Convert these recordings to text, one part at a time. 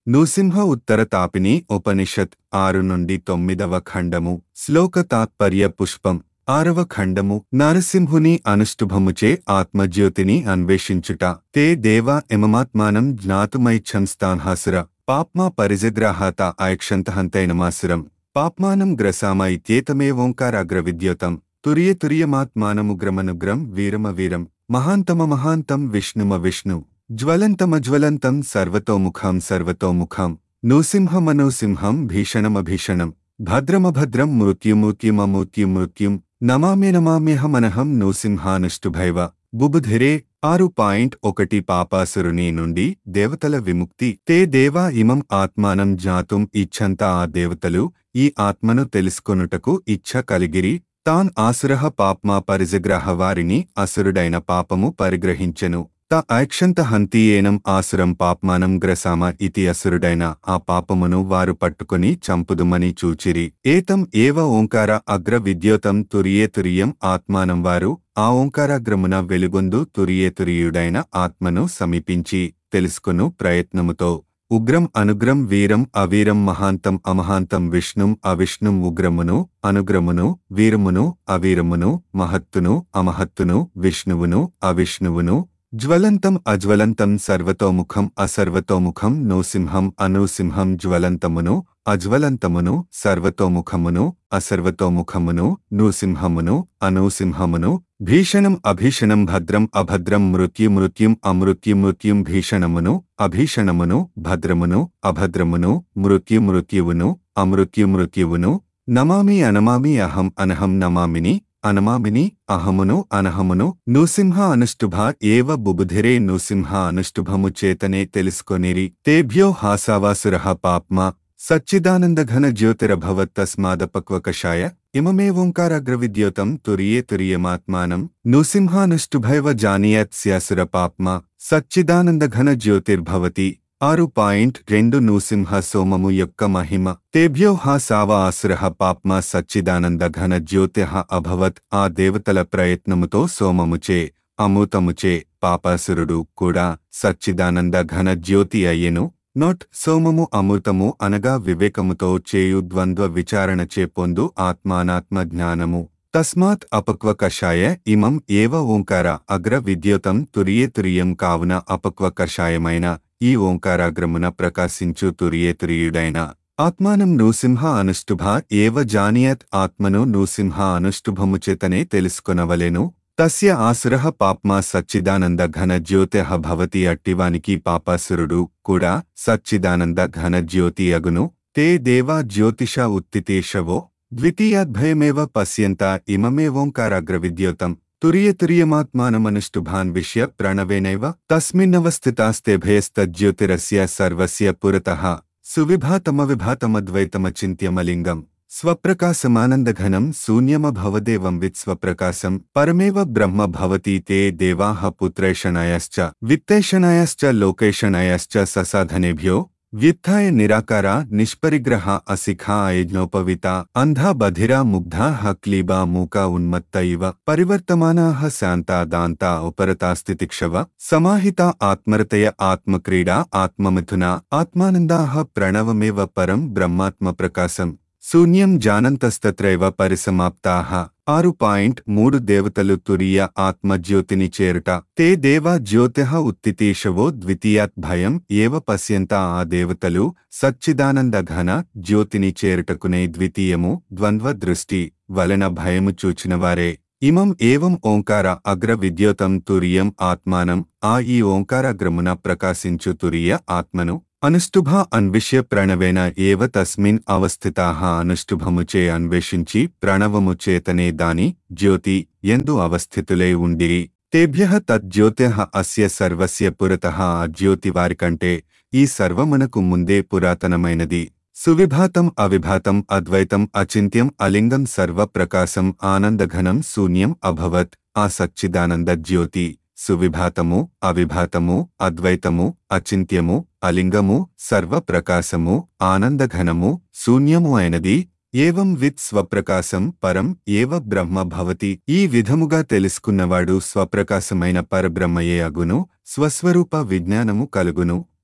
నృసింహ ఉత్తర తాపిని ఉపనిషత్ ఆరు నుండి తొమ్మిదవ ఖండము శ్లోక తాత్పర్య పుష్పం ఆరవ ఖండము నరసింహుని అనుష్ఠుభముచే ఆత్మజ్యోతిని అన్వేషించుట తే దేవా ఇమమాత్మానం జ్ఞాతుమైచ్ఛంస్తాన్హాసుర పాప్మా పరిజగ్రాహాత ఆయక్షంతహంతైనమాసురం పాప్మానం గ్రసామ ఇత్యేతమేవోంకారాగ్రవిద్యోతం తురియ తురియమాత్మానముగ్రమనుగ్రం వీరమ వీరం మహాంతమ మహాంతం విష్ణుమ విష్ణు జ్వలంతమజ్వలంతం సర్వతోముఖం సర్వతోముఖం నృసింహమనూసింహం భీషణమభీషణం భద్రమభద్రం మృత్యుమృత్యుమమృత్యుమృత్యుం నమామ్య నమామ్యహమనహం నృసింహానుష్టుభైవ బుబుధిరే ఆరు పాయింట్ ఒకటి పాపాసురుని నుండి దేవతల విముక్తి తే దేవా ఇమం ఆత్మానం జాతుం ఇచ్ఛంత ఆ దేవతలు ఈ ఆత్మను తెలుసుకొనుటకు ఇచ్ఛ కలిగిరి తాన్ ఆసురః పాప్మా పరిజగ్రహ వారిని అసురుడైన పాపము పరిగ్రహించెను త ఐక్షంత హంతీయేనం ఆసురం పాప్మానం గ్రసామ ఇతి అసురుడైన ఆ పాపమును వారు పట్టుకుని చంపుదుమని చూచిరి ఏతం ఏవ ఓంకార అగ్ర విద్యోతం తురియే తురియం ఆత్మానం వారు ఆ ఓంకారాగ్రమున వెలుగొందు తురియే తురియుడైన ఆత్మను సమీపించి తెలుసుకును ప్రయత్నముతో ఉగ్రం అనుగ్రం వీరం అవీరం మహాంతం అమహాంతం విష్ణుం అవిష్ణుం ఉగ్రమును అనుగ్రమును వీరమును అవీరమును మహత్తును అమహత్తును విష్ణువును అవిష్ణువును జ్వలంతం అజ్వలంతం సర్వతోముఖం అసర్వతోముఖం నృసింహం అనూసింహం జ్వలంతమును అజ్వలంతమును సర్వతోముఖమును అసర్వతోముఖమును నృసింహమును అనూసింహమును భీషణం అభీషణం భద్రం అభద్రం మృత్యు మృత్యుం అమృత్యు మృత్యుం భీషణమును అభీషణమును భద్రమును అభద్రమును మృత్యు మృత్యువును అమృత్యు మృత్యువును నమామి అనమామి అహం అనహం నమామిని అనమామిని అహమును అనహమును నృసింహ అనుష్టుభ ఏవ బుబుధిరే నృసింహ అనుష్టుభము చేతనే తెలుసుకొనిరి తేభ్యో హాసావాసురః పాప్మా సచ్చిదానందఘన జ్యోతిరభవత్తస్మాదపక్వకషాయ ఇమమేవోంకారాగ్రవిద్యోతం తురియే తురియమాత్మానం నృసింహానుష్టుభైవ జానీయత్ స్యాసుర పాప్మా సచ్చిదానందఘన జ్యోతిర్భవతి ఆరు పాయింట్ రెండు నృసింహ సోమము యొక్క మహిమ తేభ్యో హా సావ ఆసుర పాప్మ సచ్చిదానంద ఘన జ్యోతి అభవత్ ఆ దేవతల ప్రయత్నముతో సోమముచే అమృతముచే పాపాసురుడు కూడా సచ్చిదానంద ఘన జ్యోతి అయ్యెను నోట్ సోమము అమృతము అనగా వివేకముతో చేయు ద్వంద్వ విచారణచే పొందు ఆత్మానాత్మ జ్ఞానము తస్మాత్ అపక్వ కషాయ ఇమం ఏవ ఓంకార అగ్ర విద్యోతం తురియే తురియం కావున అపక్వ కషాయమైన ఈ ఓంకారాగ్రమున ప్రకాశించు తురియేతురియుడైన ఆత్మానం నృసింహ అనుష్టుభ ఏవ జానియత్ ఆత్మను నృసింహ అనుష్టుభము చేతనే తెలుసుకొనవలెను తస్య ఆసురః పాప్మా సచ్చిదానంద ఘన జ్యోతిః భవతి అట్టివానికి పాపాసురుడు కూడా సచ్చిదానంద ఘన జ్యోతి అగును తే దేవా జ్యోతిష ఉత్తితేషవో ద్వితీయాద్భయమేవ పశ్యంత ఇమమేవోంకారాగ్రవిద్యోతం तुरीयतुरीयमात्मानमनुष्टुभान् विश्य प्रणवेनैव तस्मिन्नवस्थितास्ते भयस्तज्ज्योतिरस्य सर्वस्य पुरतः सुविभातमविभातमद्वैतमचिन्त्यमलिङ्गम् स्वप्रकाशमानन्दघनं शून्यमभवदेवं वित्स्वप्रकाशम् परमेव ब्रह्म भवति ते देवाः पुत्रैषणायश्च वित्तैषणायश्च लोकैषणायश्च ससाधनेभ्यो వ్యుత్థాయ నిరాకార నిష్పరిగ్రహ అశిఖా అయజ్ఞోపవిత అంధా బధిరా ముగ్ధా హక్లీబా మూక ఉన్మత్త ఇవ పరివర్తమానా శాంతా దాంతా ఉపరతాస్థితిక్షవ సమాహిత ఆత్మరతయ ఆత్మక్రీడా ఆత్మమిథున ఆత్మానందా ప్రణవమేవ పరం బ్రహ్మాత్మ ప్రకాశం శూన్యం జానంతస్తత్రైవ పరిసమాప్తా ఆరు పాయింట్ మూడు దేవతలు తురియ ఆత్మజ్యోతిని చేరుట తే దేవా జ్యోతి ఉత్తితీషవో ద్వితీయాత్ భయం ఏవ పశ్యంత ఆ దేవతలు సచ్చిదానంద ఘన జ్యోతిని చేరుటకునే ద్వితీయము ద్వంద్వ దృష్టి వలన భయము చూచినవారే ఇమం ఏవం ఓంకార అగ్ర విద్యోతం తురియం ఆత్మానం ఆ ఈ ఓంకారాగ్రమున ప్రకాశించు తురియ ఆత్మను అనుష్టుభ అన్విష్య ప్రణవేన ఏవ తస్మిన్ అవస్థితాః అనుష్టుభముచే అన్వేషించి ప్రణవము చేతనే దాని జ్యోతి ఎందు అవస్థితులై ఉండిరి తేభ్య తజ్జ్యోతిః అస్య సర్వస్య పురతః ఆ జ్యోతి వారికంటే ఈ సర్వమునకు ముందే పురాతనమైనది సువిభాతం అవిభాతం అద్వైతం అచింత్యం అలింగం సర్వప్రకాశం ఆనందఘనం శూన్యం అభవత్ ఆ సచ్చిదానంద జ్యోతి సువిభాతము అవిభాతము అద్వైతము అచింత్యము అలింగము సర్వప్రకాశము ఆనందఘనము శూన్యము అయినది ఏవం విత్ స్వప్రకాశం పరం ఏవ బ్రహ్మ భవతి ఈ విధముగా తెలుసుకున్నవాడు స్వప్రకాశమైన పరబ్రహ్మయే అగును స్వస్వరూప విజ్ఞానము కలుగును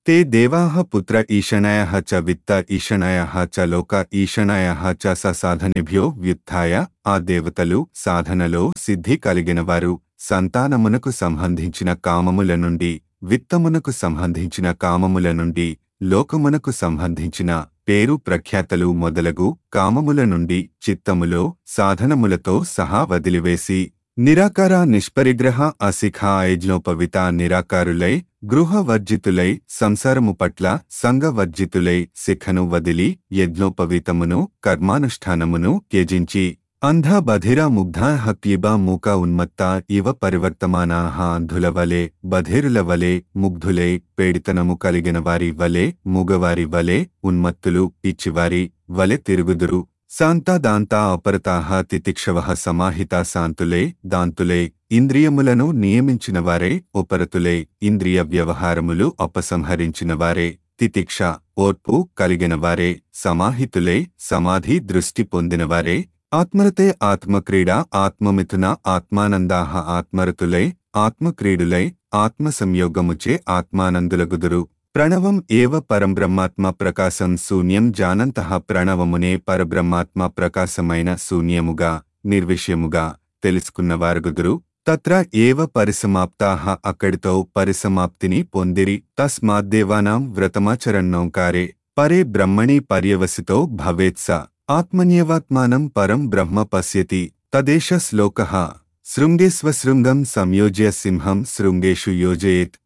ते देवाः पुत्र ईशणयः च वित्त ఈషణయః చ లోక ఈషణయః చ ససాధనిభ్యో వ్యుత్థాయ ఆ దేవతలు సాధనలో సిద్ధి కలిగినవారు సంతానమునకు సంబంధించిన కామముల నుండి విత్తమునకు సంబంధించిన కామముల నుండి లోకమునకు సంబంధించిన పేరు ప్రఖ్యాతలు మొదలగు కామముల నుండి చిత్తములో సాధనములతో సహా వదిలివేసి నిరాకార నిష్పరిగ్రహ అశిఖ ఐజ్ఞోపవిత నిరాకారులై గృహవర్జితులై సంసారము పట్ల సంఘవర్జితులై శిఖను వదిలి యజ్ఞోపవీతమును కర్మానుష్ఠానమును త్యజించి అంధ బధిర ముగ్ధ హక్యిబ మూక ఉన్మత్త ఇవ పరివర్తమానాహ అంధుల వలె బధిరుల వలె ముగ్ధులై పేడితనము కలిగిన వారి వలె మూగవారి వలె ఉన్మత్తులు పిచ్చివారి వలె తిరుగుదురు శాంతా దాంతా అపరతాహ తితిక్షవ సమాహిత శాంతులే దాంతులే ఇంద్రియములను నియమించినవారే ఉపరతులే ఇంద్రియ వ్యవహారములు ఉపసంహరించినవారే తితిక్ష ఓర్పు కలిగినవారే సమాహితులే సమాధి దృష్టి పొందినవారే ఆత్మరతే ఆత్మక్రీడ ఆత్మమిథున ఆత్మానందాహ ఆత్మరతులై ఆత్మక్రీడులై ఆత్మ సంయోగముచే ఆత్మానందులగుదురు ప్రణవం ఏవ పరంబ్రహ్మాత్మ ప్రకాశం శూన్యం జానంతః ప్రణవమునే పరబ్రహ్మాత్మ ప్రకాశమైన శూన్యముగా నిర్విషయముగా తెలుసుకున్నవారుగుదురు తత్ర ఏవ పరిసమాప్తాహ అక్కడితో పరిసమాప్తిని పొందిరి తస్మాద్దేవానాం వ్రతమాచరణోంకారే పరే బ్రహ్మణి పర్యవసితో భవేత్స ఆత్మన్యేవాత్మానం పరం బ్రహ్మ పశ్యతి తదేష శ్లోకః శృంగేస్వశృంగం సంయోజ్య సింహం శృంగేషు యోజయేత్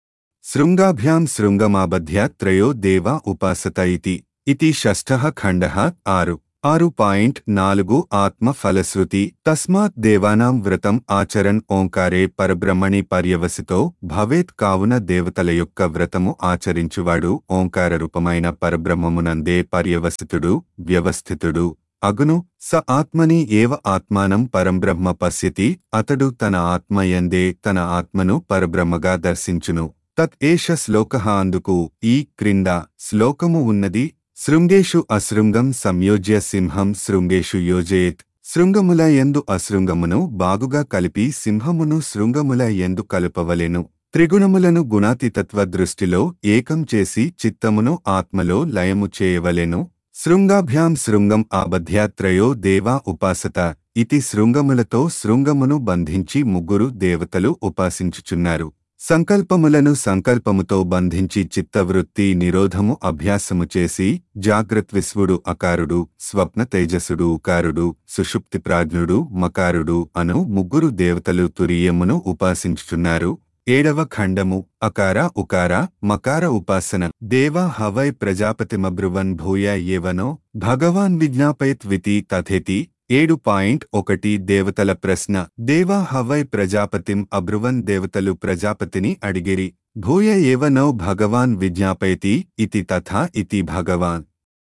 శృంగాభ్యాం శృంగమాబధ్య త్రయో దేవా ఉపాసత ఇతి ఇతి షష్ఠః ఖండః ఆరు ఆరు పాయింట్ నాలుగు ఆత్మ ఫలశ్రుతి తస్మాత్ దేవానాం వ్రతం ఆచరన్ ఓంకారే పరబ్రహ్మణి పర్యవసితో భవేత్ కావున దేవతల యొక్క వ్రతము ఆచరించువాడు ఓంకార రూపమైన పరబ్రహ్మమునందే పర్యవసితుడు వ్యవస్థితుడు అగును స ఆత్మని ఏవ ఆత్మానం పరంబ్రహ్మ పశ్యతి అతడు తన ఆత్మయందే తన ఆత్మను పరబ్రహ్మగా దర్శించును తత్ ఏష శ్లోకః అందుకు ఈ క్రింద శ్లోకము ఉన్నది శృంగేషు అశృంగం సంయోజ్య సింహం శృంగేషు యోజయేత్ శృంగముల ఎందు అశృంగమును బాగుగా కలిపి సింహమును శృంగముల ఎందు కలుపవలెను త్రిగుణములను గుణాతీతత్వ దృష్టిలో ఏకం చేసి చిత్తమును ఆత్మలో లయము చేయవలెను శృంగాభ్యాం శృంగం ఆబధ్య త్రయో దేవా ఉపాసత ఇతి శృంగములతో శృంగమును బంధించి ముగ్గురు దేవతలు ఉపాసించుచున్నారు సంకల్పములను సంకల్పముతో బంధించి చిత్తవృత్తి నిరోధము అభ్యాసము చేసి జాగ్రత్ విశ్వుడు అకారుడు స్వప్న తేజసుడు ఉకారుడు సుషుప్తి ప్రాజ్ఞుడు మకారుడు అను ముగ్గురు దేవతలు తురియమును ఉపాసించుచున్నారు ఏడవ ఖండము అకార ఉకార మకార ఉపాసన దేవా హవై ప్రజాపతిమబ్రువన్ భూయ ఏవనో భగవాన్ విజ్ఞాపయత్వితి తథేతి ఏడు పాయింట్ ఒకటి దేవతల ప్రశ్న దేవా హవై ప్రజాపతిం అబ్రువన్ దేవతలు ప్రజాపతిని అడిగిరి భూయ ఏవనో భగవాన్ విజ్ఞాపయతి ఇతి తథా ఇతి భగవాన్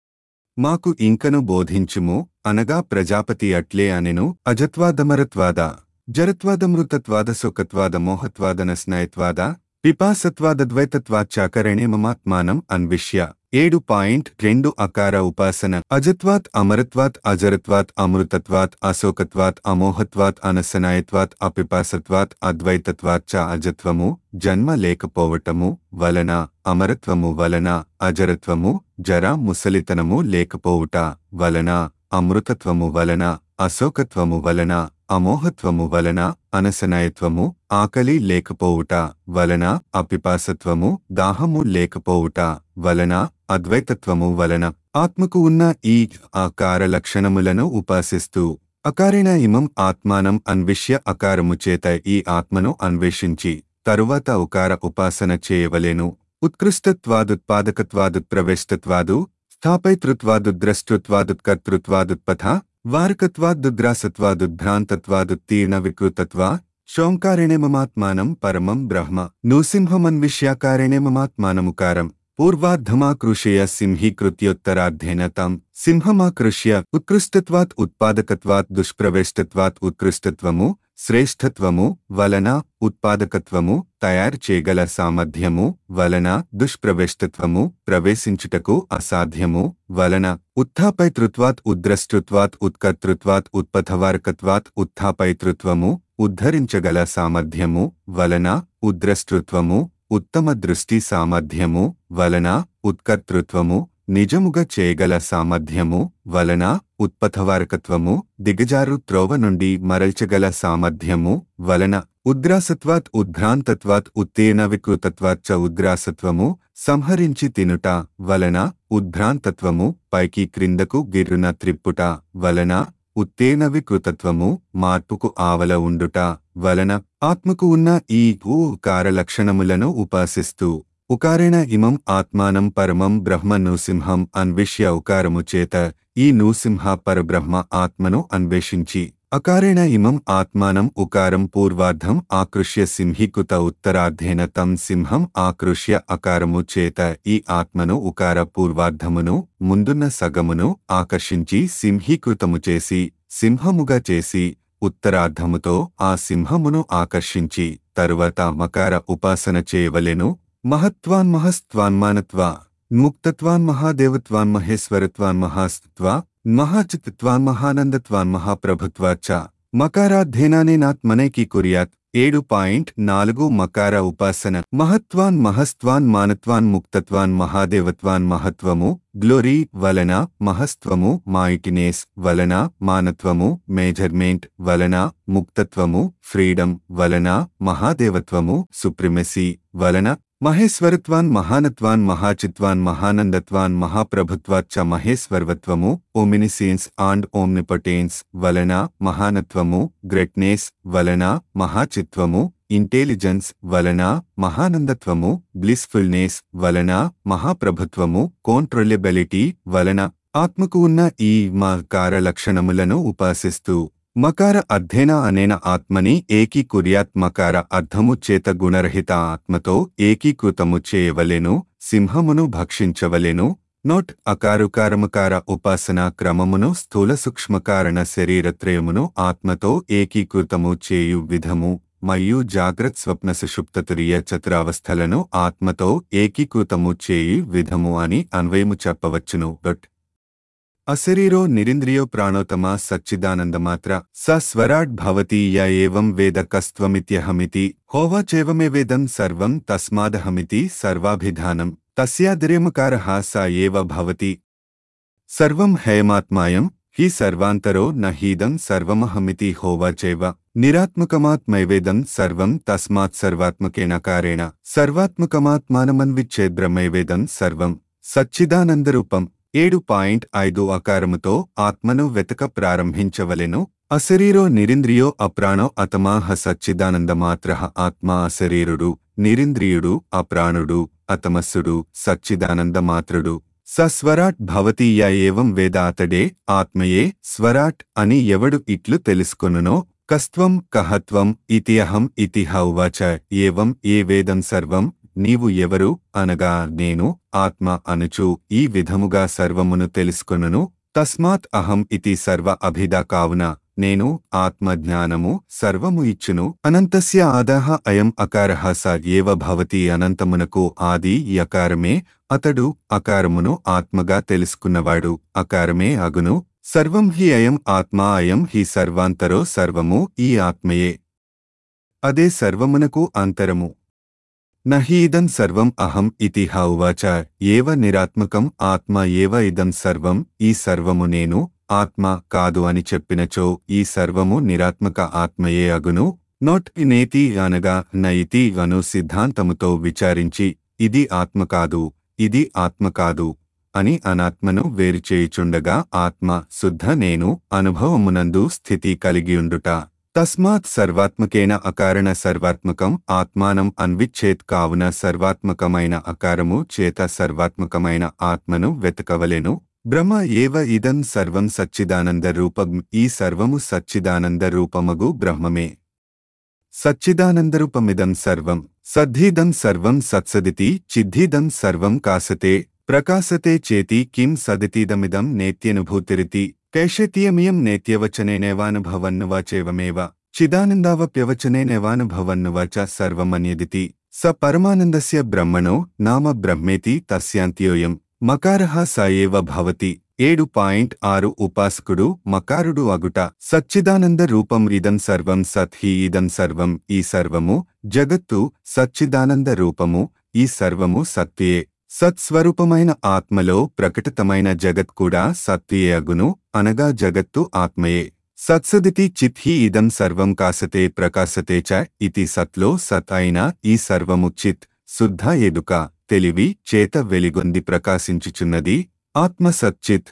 మాకు ఇంకను బోధించుము అనగా ప్రజాపతి అట్లే అనెను అజత్వాదమరత్వాద జరత్వాదమృతత్వాద సుఖత్వాద మోహత్వాదన స్నయత్వాద పిపాసత్వాదద్వైతత్వాచ్చాకరణే మమాత్మానం అన్విష్య ఏడు పాయింట్ రెండు అకార ఉపాసన అజత్వాత్ అమరత్వాత్ అజరత్వాత్ అమృతత్వాత్ అశోకత్వాత్ అమోహత్వాత్ అనసనాయత్వాత్ అపిపాసత్వాత్ అద్వైతత్వాత్ చ అజత్వము జన్మ లేకపోవటము వలన అమరత్వము వలన అజరత్వము జర ముసలితనము లేకపోవుట వలన అమృతత్వము వలన అశోకత్వము వలన అమోహత్వము వలన అనసనాయత్వము ఆకలి లేకపోవుట వలన అపిపాసత్వము దాహము లేకపోవుట వలన అద్వైతత్వము వలన ఆత్మకు ఉన్న ఈ ఆకార లక్షణములను ఉపాసిస్తూ అకారేణ ఇమం ఆత్మానం అన్విష్య అకారము చేత ఈ ఆత్మను అన్వేషించి తరువాత ఉకార ఉపాసన చేయవలెను ఉత్కృష్టత్వాదుత్పాదకత్వాదుత్ప్రవేష్టత్వాదు స్థాపైతృత్వాదుద్రష్టృత్వాదుత్కర్తృత్వాదుత్పథ వారకత్వాదుద్రాసత్వాదుద్భ్రాంతత్వాదుత్తీర్ణ వికృతత్వా శోంకారేణే మమాత్మానం పరమం బ్రహ్మ నృసింహమన్విష్యాకారేణే మమాత్మానముకారం పూర్వార్ధమాకృషయ సింహీకృత్యోత్తరార్ధేన తం సింహమాకృష్య ఉత్కృష్టత్వాత్ ఉత్పాదకత్వాత్ దుష్ప్రవేష్టత్వాత్ ఉత్కృష్టత్వము శ్రేష్ఠత్వము వలన ఉత్పాదకత్వము తయారు చేయగల సామర్థ్యము వలన దుష్ప్రవేష్టత్వము ప్రవేశించుటకు అసాధ్యము వలన ఉత్థాపైతృత్వాత్ ఉద్రష్టృత్వాత్ ఉత్కర్తృత్వాత్ ఉత్పథవారకత్వాత్ ఉత్థాపైతృత్వము ఉద్ధరించగల సామర్థ్యము వలన ఉద్రష్టృత్వము ఉత్తమ దృష్టి సామర్థ్యము వలన ఉత్కర్తృత్వము నిజముగా చేయగల సామర్థ్యము వలన ఉత్పథవారకత్వము దిగజారు త్రోవ నుండి మరల్చగల సామర్థ్యము వలన ఉద్రాసత్వాత్ ఉద్భ్రాంతత్వాత్ ఉత్తీర్ణ వికృతత్వాత్ చ ఉద్రాసత్వము సంహరించి తినుట వలన ఉద్భ్రాంతత్వము పైకి క్రిందకు గిర్రున త్రిప్పుట వలన ఉత్తేన వికృతత్వము మార్పుకు ఆవల ఉండుట వలన ఆత్మకు ఉన్న ఈ ఊకార లక్షణములను ఉపాసిస్తూ ఉకారేణ ఇమం ఆత్మానం పరమం బ్రహ్మ నృసింహం అన్విష్య ఉకారము చేత ఈ నృసింహ పరబ్రహ్మ ఆత్మను అన్వేషించి అకారేణ ఇమం ఆత్మానం ఉకారం పూర్వార్ధం ఆకృష్య సింహీకృత ఉత్తరార్ధేన తం సింహం ఆకృష్య అకారము చేత ఈ ఆత్మను ఉకార పూర్వార్ధమును ముందున్న సగమును ఆకర్షించి సింహీకృతము చేసి సింహముగా చేసి ఉత్తరార్ధముతో ఆ సింహమును ఆకర్షించి తరువాత మకార ఉపాసన చేయవలెను మహత్వాన్ మహస్త్వాన్మానత్వా ముక్తత్వాన్ మహాదేవత్వాన్ మహేశ్వరత్వాన్ మహాస్తత్వా మహాచిత్వాన్ మహానందత్వాన్ మహాప్రభుత్వాచ్చ మకారాధ్యేనానేనాత్మనేకి కుర్యాత్ ఏడు పాయింట్ నాలుగు మకార ఉపాసన మహత్వాన్ మహస్త్వాన్ మానత్వాన్ ముక్తత్వాన్ మహాదేవత్వాన్ మహత్వము గ్లోరీ వలన మహస్త్వము మాయిటినేస్ వలన మానత్వము మేజర్మెంట్ వలన ముక్తత్వము ఫ్రీడమ్ వలన మహాదేవత్వము సుప్రిమసీ వలన మహేశ్వరత్వాన్ మహానత్వాన్ మహాచిత్వాన్ మహానందత్వాన్ మహాప్రభుత్వాచ్చ మహేశ్వర్వత్వము ఓమినిసీన్స్ అండ్ ఓమ్నిపటేన్స్ వలన మహానత్వము గ్రెట్నేస్ వలన మహాచిత్వము ఇంటెలిజెన్స్ వలన మహానందత్వము బ్లిస్ఫుల్నెస్ వలన మహాప్రభుత్వము కోంట్రొలెబిలిటీ వలన ఆత్మకు ఉన్న ఈ మకార లక్షణములను ఉపాసిస్తూ మకార అధ్యయన అనేన ఆత్మని ఏకీకుర్యాత్ మకార అర్థము చేత గుణరహిత ఆత్మతో ఏకీకృతము చేయవలెను సింహమును భక్షించవలెను నోట్ అకారుకారమకార ఉపాసనా క్రమమును స్థూల సూక్ష్మకారణ శరీరత్రయమును ఆత్మతో ఏకీకృతము చేయు విధము మరియు జాగ్రత్ స్వప్న సుషుప్తతురియ చతురావస్థలను ఆత్మతో ఏకీకృతము చేయు విధము అని అన్వయము చెప్పవచ్చును బట్ అశరీరో నిరింద్రియో ప్రాణోతమ సచ్చిదానందమాత్ర స స్వరాట్ భవతి య ఏవం వేద కస్త్వమిత్యహమితి హోవాచేవమేవేదం సర్వం తస్మాదహమితి సర్వాభిధానం తస్యాదిరేమకారః స ఏవ భవతి సర్వం హేమాత్మాయం హి సర్వాంతరో నహీదం సర్వమహమితి హోవాచేవ నిరాత్మకమాత్మైవేదం సర్వం తస్మాత్ సర్వాత్మకేనకారేణ సర్వాత్మకమాత్మానమన్విచ్ఛేద్రమైవేదం సర్వం సచ్చిదానందరూపం ఏడు పాయింట్ ఐదు ఆకారముతో ఆత్మను వెతక ప్రారంభించవలెను అశరీరో నిరింద్రియో అప్రాణో అతమాహ సచ్చిదానందమాత్ర ఆత్మా అశరీరుడు నిరింద్రియుడు అప్రాణుడు అతమస్సుడు సచ్చిదానందమాత్రుడు స స్వరాట్ భవతి య ఏవం వేద అతడే ఆత్మయే స్వరాట్ అని ఎవడు ఇట్లు తెలుసుకొనునో కస్త్వం కహత్వం ఇతి అహం ఇతి హ ఉవాచ ఏవం ఏ వేదం సర్వం నీవు ఎవరు అనగా నేను ఆత్మ అనుచు ఈ విధముగా సర్వమును తెలుసుకొనును తస్మాత్ అహం ఇతి సర్వ అభిద కావున నేను ఆత్మజ్ఞానము సర్వము ఇచ్చును అనంతస్య ఆదాహ అయం అకారః స ఏవ భవతి అనంతమునకు ఆది యకారమే అతడు అకారమును ఆత్మగా తెలుసుకున్నవాడు అకారమే అగును సర్వం హి అయం ఆత్మా అయం హి సర్వాంతరో సర్వము ఈ ఆత్మయే అదే సర్వమునకు అంతరము నహి ఇదం సర్వం అహం ఇతి హ ఉవాచ ఏవ నిరాత్మకం ఆత్మ ఏవ ఇదం సర్వం ఈ సర్వము నేను ఆత్మ కాదు అని చెప్పినచో ఈ సర్వము నిరాత్మక ఆత్మయే అగును నోట్ నేతి అనగా నయితి అను సిద్ధాంతముతో విచారించి ఇది ఆత్మ కాదు ఇది ఆత్మ కాదు అని అనాత్మను వేరుచేయుచుండగా ఆత్మ శుద్ధ నేను అనుభవమునందు స్థితి కలిగియుండుట తస్మాత్ సర్వాత్మకేన అకారణ సర్వాత్మకం ఆత్మానం అన్విచ్చేత్ కావున సర్వాత్మకమైన అకారము చేత సర్వాత్మకమైన ఆత్మను వెతకవలెను బ్రహ్మ ఏవ ఇదం సర్వం సచ్చిదానంద రూపం ఈ సర్వము సచ్చిదానంద రూపమగు బ్రహ్మమే సచ్చిదానందరూపమిదం సర్వం సద్ధీదం సర్వం సత్సదితి చిద్ధీదం సర్వం కాసతే ప్రకాశతే చేతి కిం సదితీదమిదం నేత్యనుభూతిరితి కైషతీయమియం నేత్యవచనేనేవానుభవన్నువాచేవమేవ చిదానందావప్యవచనేనేవానుభవన్నువాచ సర్వమన్యదితి స పరమానందస్య బ్రహ్మణో నామ బ్రహ్మేతి తస్యాంత్యోయం మకారః స ఏవ భవతి ఏడు పాయింట్ ఆరు ఉపాసకుడు మకారుడు అగుట సచ్చిదానంద రూపం ఇదం సర్వం సత్ హి ఇదం సర్వం ఈ సర్వము జగత్తు సచ్చిదానంద రూపము ఈ సర్వము సత్యే సత్స్వరూపమైన ఆత్మలో ప్రకటితమైన జగత్ కూడా సత్యే అగును అనగా జగత్తు ఆత్మయే సత్సదితి చిత్ హి ఇదం సర్వం కాసతే ప్రకాశతే చ ఇతి సత్లో సత్ అయిన ఈ సర్వము చిత్ శుద్ధ ఎదుక తెలివి చేత వెలిగొంది ప్రకాశించుచున్నది ఆత్మ సచ్చిత్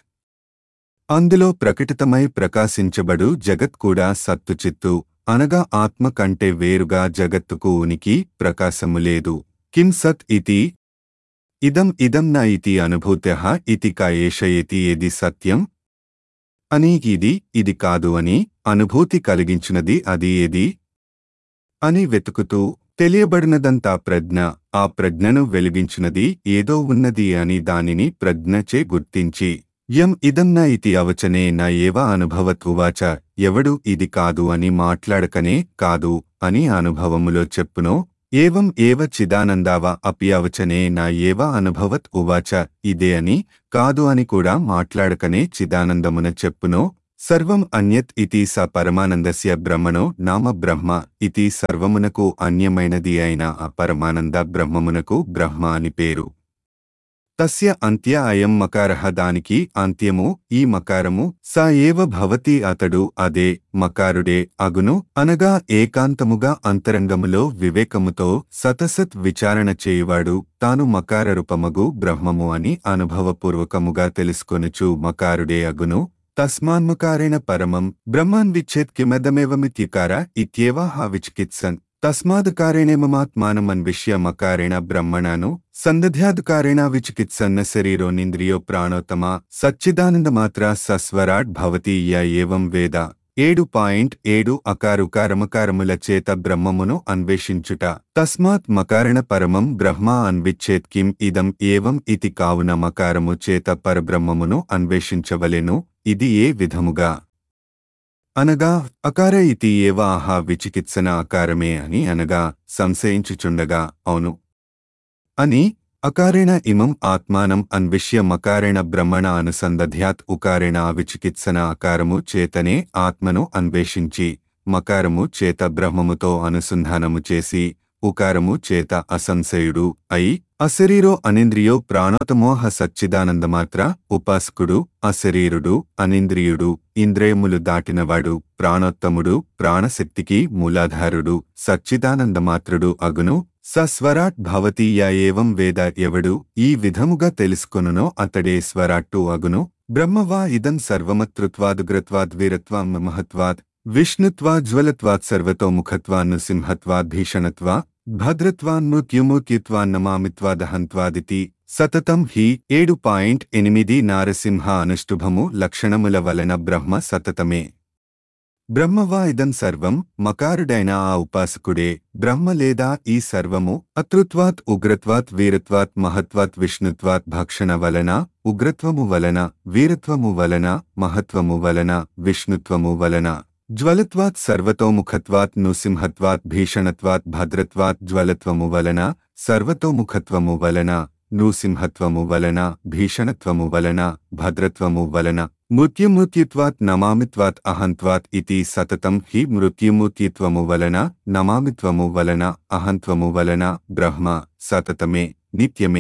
అందులో ప్రకటితమై ప్రకాశించబడు జగత్ కూడా సత్తు చిత్తు అనగా ఆత్మ కంటే వేరుగా జగత్తుకు ఉనికి ప్రకాశము లేదు కిం సత్ ఇతి ఇదం ఇదం న ఇతి అనుభూత్యః ఇతి క ఏష ఇతి ఏది సత్యం అని ఇది ఇది కాదు అని అనుభూతి కలిగించినది అది ఏది అని వెతుకుతూ తెలియబడినదంతా ప్రజ్ఞ ఆ ప్రజ్ఞను వెలిగించినది ఏదో ఉన్నది అని దానిని ప్రజ్ఞచే గుర్తించి యం ఇదం న ఇతి అవచనే న ఏవ అనుభవత్ ఉవాచ ఎవడు ఇది కాదు అని మాట్లాడకనే కాదు అని అనుభవములో చెప్పునో ఏవం ఏవ చిదానందావ అపి అవచనే నా ఏవ అనుభవత్ ఉవాచ ఇదే అని కాదు అని కూడా మాట్లాడకనే చిదానందమున చెప్పునో సర్వం అన్యత్ ఇతి స పరమానందస్య బ్రహ్మణో నామ బ్రహ్మ ఇతి సర్వమునకు అన్యమైనది అయిన ఆ పరమానంద బ్రహ్మమునకు బ్రహ్మ అని పేరు తస్య అంత్య అయం మకారః దానికి అంత్యము ఈ మకారము స ఏవ భవతి అతడు అదే మకారుడే అగును అనగా ఏకాంతముగా అంతరంగములో వివేకముతో సతసత్ విచారణ చేయువాడు తాను మకార రూపమగు బ్రహ్మము అని అనుభవపూర్వకముగా తెలుసుకొనుచు మకారుడే అగును తస్మాన్మకారేణ పరమం బ్రహ్మాన్ విచ్చేత్ కిమదమేవమిత్యకార ఇత్యేవాహ విచికిత్సన్ తస్మాదుకారేణేమమాత్మానమన్విష్య మకారేణ బ్రహ్మణాను సందధ్యాదుకారేణ విచికిత్సన్న శరీరోనింద్రియో ప్రాణోత్తమ సచ్చిదానందమాత్ర సస్వరాట్ భవతి య ఏవం వేద ఏడు పాయింట్ ఏడు అకారుకారమకారముల చేత బ్రహ్మమును అన్వేషించుట తస్మాత్ మకారణ పరమం బ్రహ్మ అన్విచ్చేత్ కిం ఇదం ఏవం ఇతి కావున మకారము చేత పరబ్రహ్మమును అన్వేషించవలెను ఇది ఏ విధముగా అనగా అకార ఇతి ఏవ ఆహా విచికిత్సన అకారమే అని అనగా సంశయించుచుండగా అవును అని అకారేణ ఇమం ఆత్మానం అన్విష్య మకారేణ బ్రహ్మణ అనుసందధ్యాత్ ఉకారేణ విచికిత్సన అకారము చేతనే ఆత్మను అన్వేషించి మకారము చేత బ్రహ్మముతో అనుసంధానము చేసి ఉకారము చేత అసంశయుడు అయి అశరీరో అనింద్రియో ప్రాణోతమోహ సచ్చిదానందమాత్ర ఉపాసకుడు అశరీరుడు అనింద్రియుడు ఇంద్రియములు దాటినవాడు ప్రాణోత్తముడు ప్రాణశక్తికి మూలాధారుడు సచ్చిదానందమాత్రుడు అగును సస్వరాట్ భవతి యా ఏవం వేద ఎవడు ఈ విధముగా తెలుసుకొనునో అతడే స్వరాట్టు అగును బ్రహ్మవా ఇదం సర్వమతృత్వాదుగ్రత్వాద్ వీరత్వాం మహత్వాద్ విష్ణుత్వాజ్వలత్వాత్ సర్వతోముఖత్వాన్ను సింహత్వాద్ భీషణత్వా భద్రత్వాన్నమామిత్వాదహంత్వాదితి సతతం హి ఏడు పాయింట్ ఎనిమిది నారసింహ అనుష్టుభము లక్షణముల వలన బ్రహ్మ సతతమే బ్రహ్మవా ఇదం సర్వం మకారుడైన ఆ ఉపాసకుడే బ్రహ్మ లేదా ఈ సర్వము అతృత్వాత్ ఉగ్రత్వాత్ వీరత్వాత్ మహత్వాత్ విష్ణుత్వాత్ భక్షణ వలన ఉగ్రత్వము వలన వీరత్వము వలన మహత్వము వలన విష్ణుత్వము వలన జ్వలత్వాత్ సర్వతోముఖత్వాత్ నృసింహత్వాత్ భీషణత్వాత్ భద్రత్వాత్ జ్వలత్వము వలన సర్వతోముఖత్వము వలన నృసింహత్వము వలన భీషణత్వము వలన భద్రత్వము వలన మృత్యుమృత్యుత్వాత్ నమామిత్వాత్ అహంత్వాత్ ఇతి సతతం హి మృత్యుమృత్యుత్వము వలన నమామిత్వము వలన అహంత్వము వలన బ్రహ్మ సతతమే నిత్యమే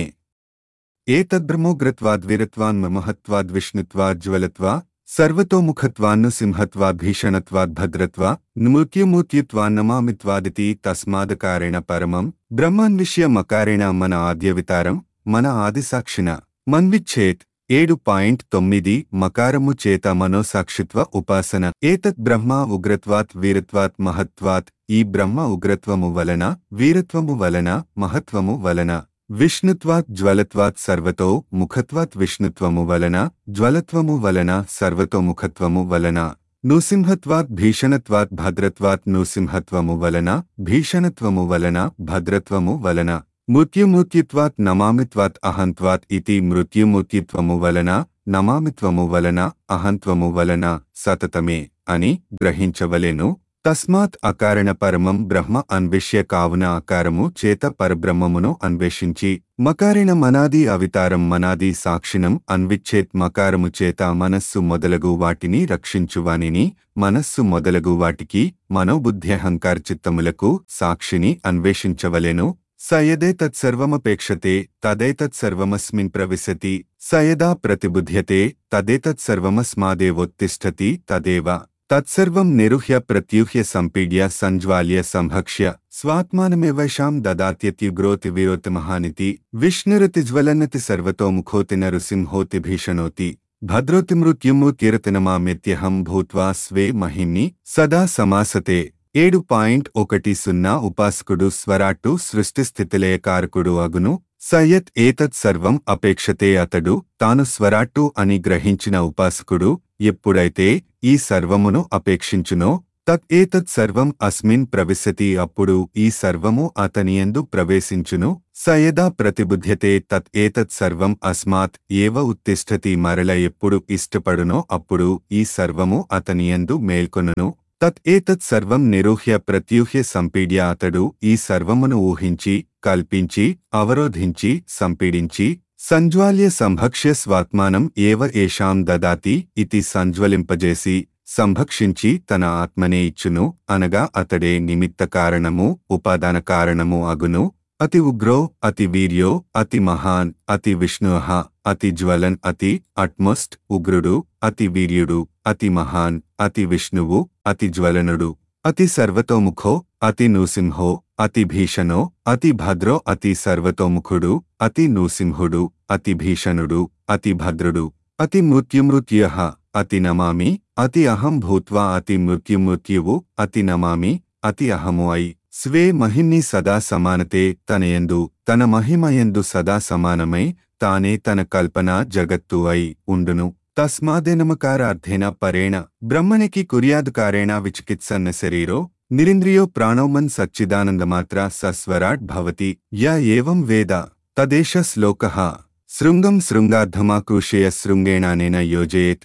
ఏతద్బ్రహ్మోగ్రత్వాద్వీరత్వాన్మహత్వాద్విష్ణుత్వాజ్వలత్వా సర్వతోముఖత్వాన్ను సింహత్వా భీషణత్వాద్ భద్రత్వా మృత్యుమూర్త్యుత్వాన్నమామిత్వాదితి తస్మాదకారేణ పరమం బ్రహ్మాన్విష్య మకారేణ మన ఆద్యవితారం మన ఆదిసాక్షిణ మన్విచ్చేత్ ఏడు పాయింట్ తొమ్మిది మకారము చేత మనోసాక్షిత్వ ఉపాసన ఏతత్ బ్రహ్మ ఉగ్రత్వాత్ వీరత్వాత్ మహత్వాత్ ఈ బ్రహ్మ ఉగ్రత్వము వలన వీరత్వము వలన మహత్వము వలన విష్ణుత్వాత్ జ్వలత్వాత్ సర్వతో ముఖత్వాత్ విష్ణుత్వము వలన జ్వలత్వము వలన సర్వతో ముఖత్వము వలన నృసింహత్వాత్ భీషణత్వాత్ భద్రత్వాత్ నృసింహత్వము వలన భీషణత్వము వలన భద్రత్వము వలన మృత్యుమృత్యుత్వాత్ నమామిత్వాత్ అహంత్వాత్ ఇతి మృత్యుమృత్యుత్వము వలన నమామిత్వము వలన అహంత్వము వలన సతతమే అని గ్రహించవలెను తస్మాత్ అకారణ పరమం బ్రహ్మ అన్వేష్య కావున ఆకారము చేత పరబ్రహ్మమును అన్వేషించి మకారిణ మనాది అవితారం మనాది సాక్షిణం అన్విచ్చేత్ మకారము చేత మనస్సు మొదలగు వాటిని రక్షించువానిని మనస్సు మొదలగు వాటికి మనోబుద్ధ్యహంకార చిత్తములకు సాక్షిని అన్వేషించవలెను స యదేతత్సర్వమపేక్షతే తదేతత్సర్వమస్మిన్ ప్రవిశతి స యదా ప్రతిబుధ్యతే తదేతత్సర్వమస్మాదేవోత్తిష్టతి తదేవ తత్సర్వం నిరుహ్య ప్రత్యూహ్య సంపీడ్య సంజ్వాల్య సంభక్ష్య స్వాత్మానమేవైషాం దదాత్యత్యుగ్రోతి విరోతి మహానితి విష్ణురతి జ్వలన్నతి సర్వతోముఖోతి నృసింహోతి భీషణోతి భద్రోతి మృత్యుము కీర్తనమామెత్యహం భూత్వా స్వే మహిమ్ని సదా సమాసతే ఏడు పాయింట్ ఒకటి సున్నా ఉపాసకుడు స్వరాట్టు సృష్టిస్థితిలయకారకుడు అగును సయత్ ఏతత్ సర్వం అపేక్షతే అతడు తాను స్వరాట్టు అని గ్రహించిన ఉపాసకుడు ఎప్పుడైతే ఈ సర్వమును అపేక్షించునో తత్ ఏతత్ సర్వం అస్మిన్ ప్రవిశతి అప్పుడు ఈ సర్వము అతనియందు ప్రవేశించును సయదా ప్రతిబుధ్యతే తత్ ఏతత్ సర్వం అస్మాత్ ఏవ ఉత్తిష్టతి మరల ఎప్పుడు ఇష్టపడునో అప్పుడు ఈ సర్వము అతనియందు మేల్కొనును తత్ ఏతత్ సర్వం నిరూహ్య ప్రత్యూహ్య సంపీడ్య అతడు ఈ సర్వమును ఊహించి కల్పించి అవరోధించి సంపీడించి సంజ్వాల్య సంభక్ష్య స్వాత్మానం ఏవ ఏషాం దదాతి ఇతి సంజ్వలింపజేసి సంభక్షించి తన ఆత్మనే ఇచ్చును అనగా అతడే నిమిత్త కారణము ఉపాదాన కారణము అగును అతి ఉగ్రో అతి వీర్యో అతి మహాన్ అతి విష్ణుః అతి జ్వలన్ అతి అట్మోస్ట్ ఉగ్రుడు అతి వీర్యుడు అతి మహాన్ అతి విష్ణువు అతి జ్వలనుడు అతి సర్వతోముఖో అతి నృసింహో అతి భీషణో అతి భద్రో అతి సర్వతోముఖుడు అతి నృసింహుడు అతి భీషణుడు అతి భద్రుడు అతి మృత్యుమృత్య అతి నమామి అతి అహం భూత్వా అతి మృత్యుమృత్యువు అతి నమామి అతి అహము అయి స్వే మహిమ్ని సదా సమానతే తనయందు తన మహిమయందు సదా సమానమై తానే తన కల్పన జగత్తు అయి ఉండును తస్మాదేనమకారార్థేన పరేణ బ్రహ్మనికి కుర్యాదుకారేణ విచికిత్సన్న శరీరో నిరింద్రియో ప్రాణోమన్ సచ్చిదానందమాత్ర సస్వరాట్ భవతి య ఏవం వేద తదేష శ్లోకః శృంగం శృంగార్ధమాకృషేయ శృంగేణానేన యోజయేత్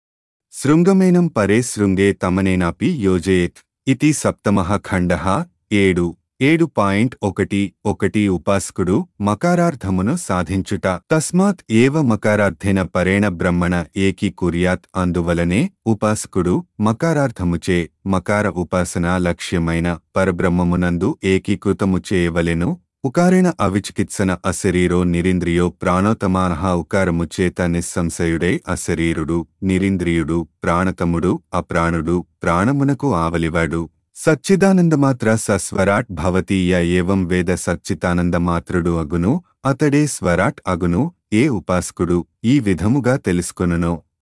శృంగమేనం పరే శృంగే తమనేనాపి యోజయేత్ ఇతి సప్తమః ఖండః ఏడు ఏడు పాయింట్ ఒకటి ఒకటి ఉపాసకుడు మకారార్థమును సాధించుట తస్మాత్ ఏవ మకారార్థేన పరేణ బ్రహ్మణ ఏకీ కుర్యాత్ అందువలనే ఉపాసకుడు మకారార్థముచే మకార ఉపాసన లక్ష్యమైన పరబ్రహ్మమునందు ఏకీకృతము చేయవలెను ఉకారేణ అవిచికిత్సన అశరీరో నిరింద్రియో ప్రాణోతమానః ఉకారము చేత నిస్సంశయుడై అశరీరుడు నిరింద్రియుడు ప్రాణతముడు అప్రాణుడు ప్రాణమునకు ఆవలివాడు సచ్చిదానందమాత్ర సస్వరాట్ భవతి య ఏవం వేద సచ్చితానందమాత్రుడు అగును అతడే స్వరాట్ అగును ఏ ఉపాసకుడు ఈ విధముగా తెలుసుకొనునో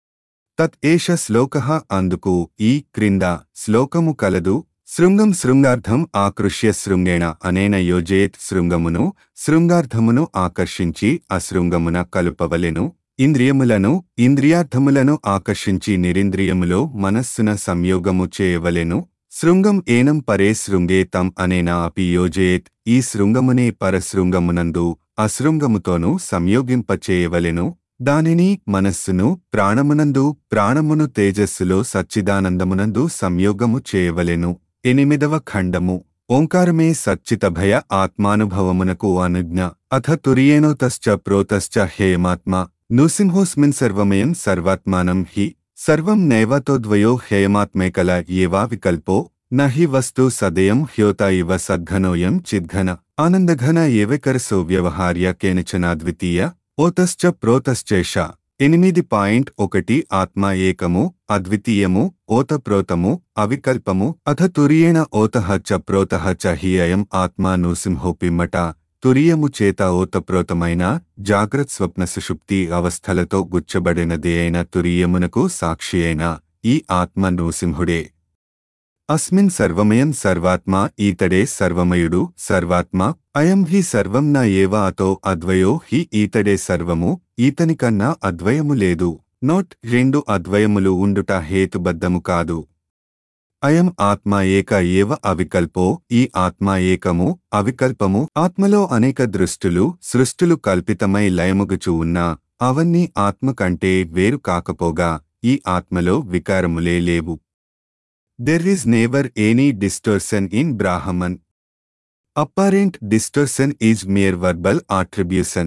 తత్ ఏష శ్లోకః అందుకు ఈ క్రింద శ్లోకము కలదు శృంగం శృంగార్థం ఆకృష్య శృంగేణ అనేన యోజయేత్ శృంగమును శృంగార్థమును ఆకర్షించి అశృంగమున కలుపవలెను ఇంద్రియములను ఇంద్రియార్థములను ఆకర్షించి నిరింద్రియములో మనస్సున సంయోగము చేయవలెను శృంగం ఏనం పరే శృంగే తం అనేనా అపి యోజయేత్ ఈ శృంగమునే పరశృంగమునందు అశృంగముతోనూ సంయోగింపచేయవలెను దానిని మనస్సును ప్రాణమునందు ప్రాణమును తేజస్సులో సచ్చిదానందమునందు సంయోగము చేయవలెను ఎనిమిదవ ఖండము ఓంకారమే సచ్చితభయ ఆత్మానుభవమునకు అనుజ్ఞ అథ తురియేనోతశ్చ ప్రోతశ్చ హేయమాత్మ నృసింహోస్మిన్ సర్వమయం సర్వాత్మానం హి సర్వం నైవతోద్వయో హేయమాత్మేకల ఏవా వికల్పో నహి వస్తు సదయం హ్యోత ఇవ సద్ఘనోయం చిద్ఘన ఆనందఘన ఏవకరసో వ్యవహార్య కేనచనాద్వితీయ ఓతశ్చ ప్రోతశ్చేష ఎనిమిది పాయింట్ ఒకటి ఆత్మ ఏకము అద్వితీయము ఓతప్రోతము అవికల్పము అథ తురియేణ ఓతః చ ప్రోతః చ హి అయం ఆత్మా నృసింహోపిమ్మట తురియము చేత ఓతప్రోతమైన జాగ్రత్ స్వప్న సుషుప్తి అవస్థలతో గుచ్చబడినది అయిన తురియమునకు సాక్షి అయిన ఈ ఆత్మ నృసింహుడే అస్మిన్ సర్వమయం సర్వాత్మ ఈతడే సర్వమయుడు సర్వాత్మ అయం హి సర్వం నా ఏవ అతో అద్వయో హి ఈతడే సర్వము ఈతనికన్నా అద్వయము లేదు నోట్ రెండు అద్వయములు ఉండుట హేతుబద్ధము కాదు అయం ఆత్మ ఏక ఏవ అవికల్పో ఈ ఆత్మ ఏకము అవికల్పము ఆత్మలో అనేక దృష్టులు సృష్టులు కల్పితమై లయముగుచు ఉన్నా అవన్నీ ఆత్మ కంటే వేరు కాకపోగా ఈ ఆత్మలో వికారములే లేవు there is never any distortion in Brahman apparent distortion is mere verbal attribution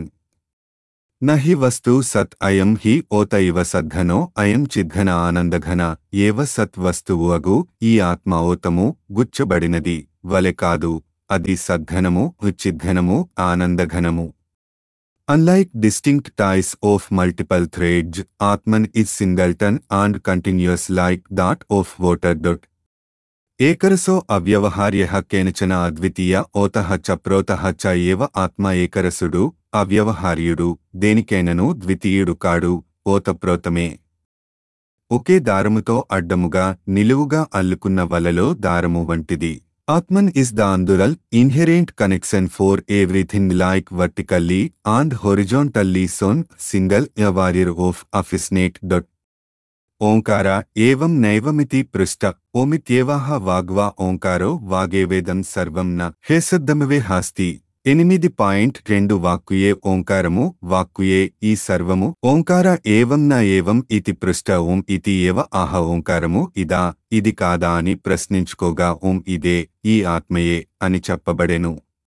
నహి వస్తు సత్ అయం హి ఓత ఇవ సద్ఘనో అయం చిద్ఘన ఆనందఘన ఏవ సత్ వస్తువు అగు ఈ ఆత్మ ఓతము గుచ్చబడినది వలె కాదు అది సద్ఘనము చిద్ఘనము ఆనందఘనము Unlike distinct ties of multiple threads, Atman is singleton and continuous like that of water. Dot. ఏకరసో అవ్యవహార్య కేనచన అద్వితీయ ఓతః చ ప్రోతః చ ఏవ ఆత్మ ఏకరసుడు అవ్యవహార్యుడు దేనికైనను ద్వితీయుడు కాడు ఓతప్రోతమే ఒకే దారముతో అడ్డముగా నిలువుగా అల్లుకున్న వలలో దారము వంటిది Atman is the underlying inherent connection for everything like vertically and horizontally sewn single a warrior of a fishnet dot ఓంకార ఏవం నైవమితి పృష్ట ఓమిత్యేవాహ వాగ్వా ఓంకారో వాగేవేదం సర్వం న హేసద్దమవే హాస్తి ఎనిమిది పాయింట్ రెండు వాక్కుయే ఓంకారము వాక్కుయే ఈ సర్వము ఓంకార ఏవం న ఏవం ఇతి పృష్ట ఓం ఇతి ఏవ ఆహ ఓంకారము ఇదా ఇది కాదా అని ప్రశ్నించుకోగా ఓం ఇదే ఈ ఆత్మయే అని చెప్పబడెను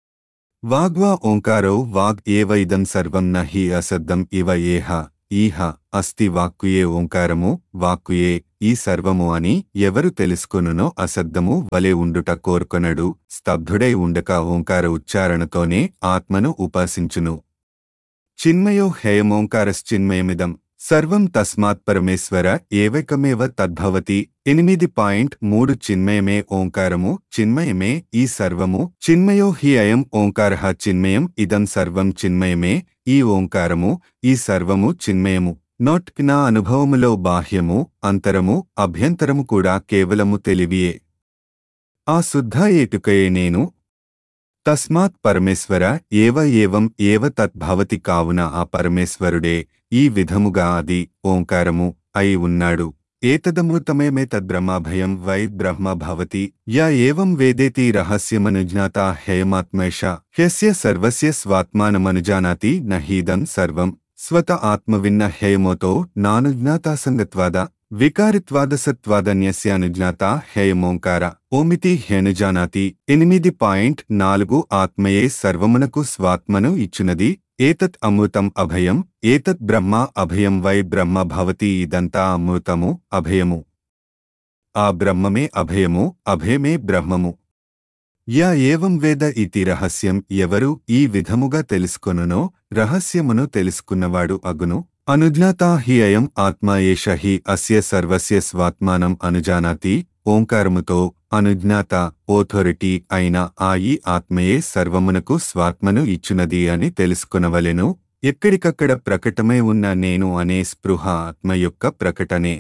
వాగ్వా ఓంకారో వాగ్ ఏవ ఇదం సర్వం న హి అసద్దం ఇవ ఏహ ఈహ అస్తి వాక్కుయే ఓంకారము వాక్కుయే ఈ సర్వము అని ఎవరు తెలుసుకొనునో అసద్దము వలె ఉండుట కోరుకొనడు స్తబ్దుడై ఉండక ఓంకార ఉచ్చారణతోనే ఆత్మను ఉపాసించును చిన్మయో హేయమోంకారశ్చిన్మయమిదం సర్వం తస్మాత్ పరమేశ్వర ఏవైకమేవ తద్భవతి ఎనిమిది పాయింట్ మూడు చిన్మయమే ఓంకారము చిన్మయమే ఈ సర్వము చిన్మయో హి అయం ఓంకార చిన్మయం ఇదం సర్వం చిన్మయమే ఈ ఓంకారము ఈ సర్వము చిన్మయము నోట్ నా అనుభవములో బాహ్యము అంతరము అభ్యంతరము కూడా కేవలము తెలివియే ఆ శుద్ధ ఏటుకయే నేను తస్మాత్ పరమేశ్వర ఏవ ఏవం ఏవ తద్భవతి కావున ఆ పరమేశ్వరుడే ఈ విధముగా అది ఓంకారము అయి ఉన్నాడు ఏతదమృతమేమే తద్బ్రహ్మభయం వై బ్రహ్మ భవతి యా ఏవం వేదేతి రహస్యమనుజ్ఞాత హేయమాత్మేష హ్యస్య సర్వస్య స్వాత్మానమనుజానాతి నహీదం సర్వం స్వత ఆత్మవిన్న హేయమోతో నానుజ్ఞాతాసంగత్వాద వికారిత్వాదసత్వాదన్యస్యానుజ్ఞాత హేయమోంకార ఓమితి హేనుజానాతి ఎనిమిది పాయింట్ నాలుగు ఆత్మయే సర్వమునకు స్వాత్మను ఇచ్చునది ఏతత్ అమృతం అభయం ఏతత్ బ్రహ్మ అభయం వై బ్రహ్మ భవతి ఇదంతా అమృతము అభయము ఆ బ్రహ్మమే అభయము అభయమే బ్రహ్మము యా ఏవం వేద ఇతి రహస్యం ఎవరు ఈ విధముగా తెలుసుకొనునో రహస్యమును తెలుసుకున్నవాడు అగును అనుజ్ఞాతా హి అయం ఆత్మ ఏష హి అస్య సర్వస్య స్వాత్మానం అనుజానాతి ఓంకారముతో అనుజ్ఞాత ఓథారిటీ అయిన ఆ ఈ ఆత్మయే సర్వమునకు స్వాత్మను ఇచ్చునది అని తెలుసుకునవలెను ఎక్కడికక్కడ ప్రకటమై ఉన్న నేను అనే స్పృహ ఆత్మ యొక్క ప్రకటనే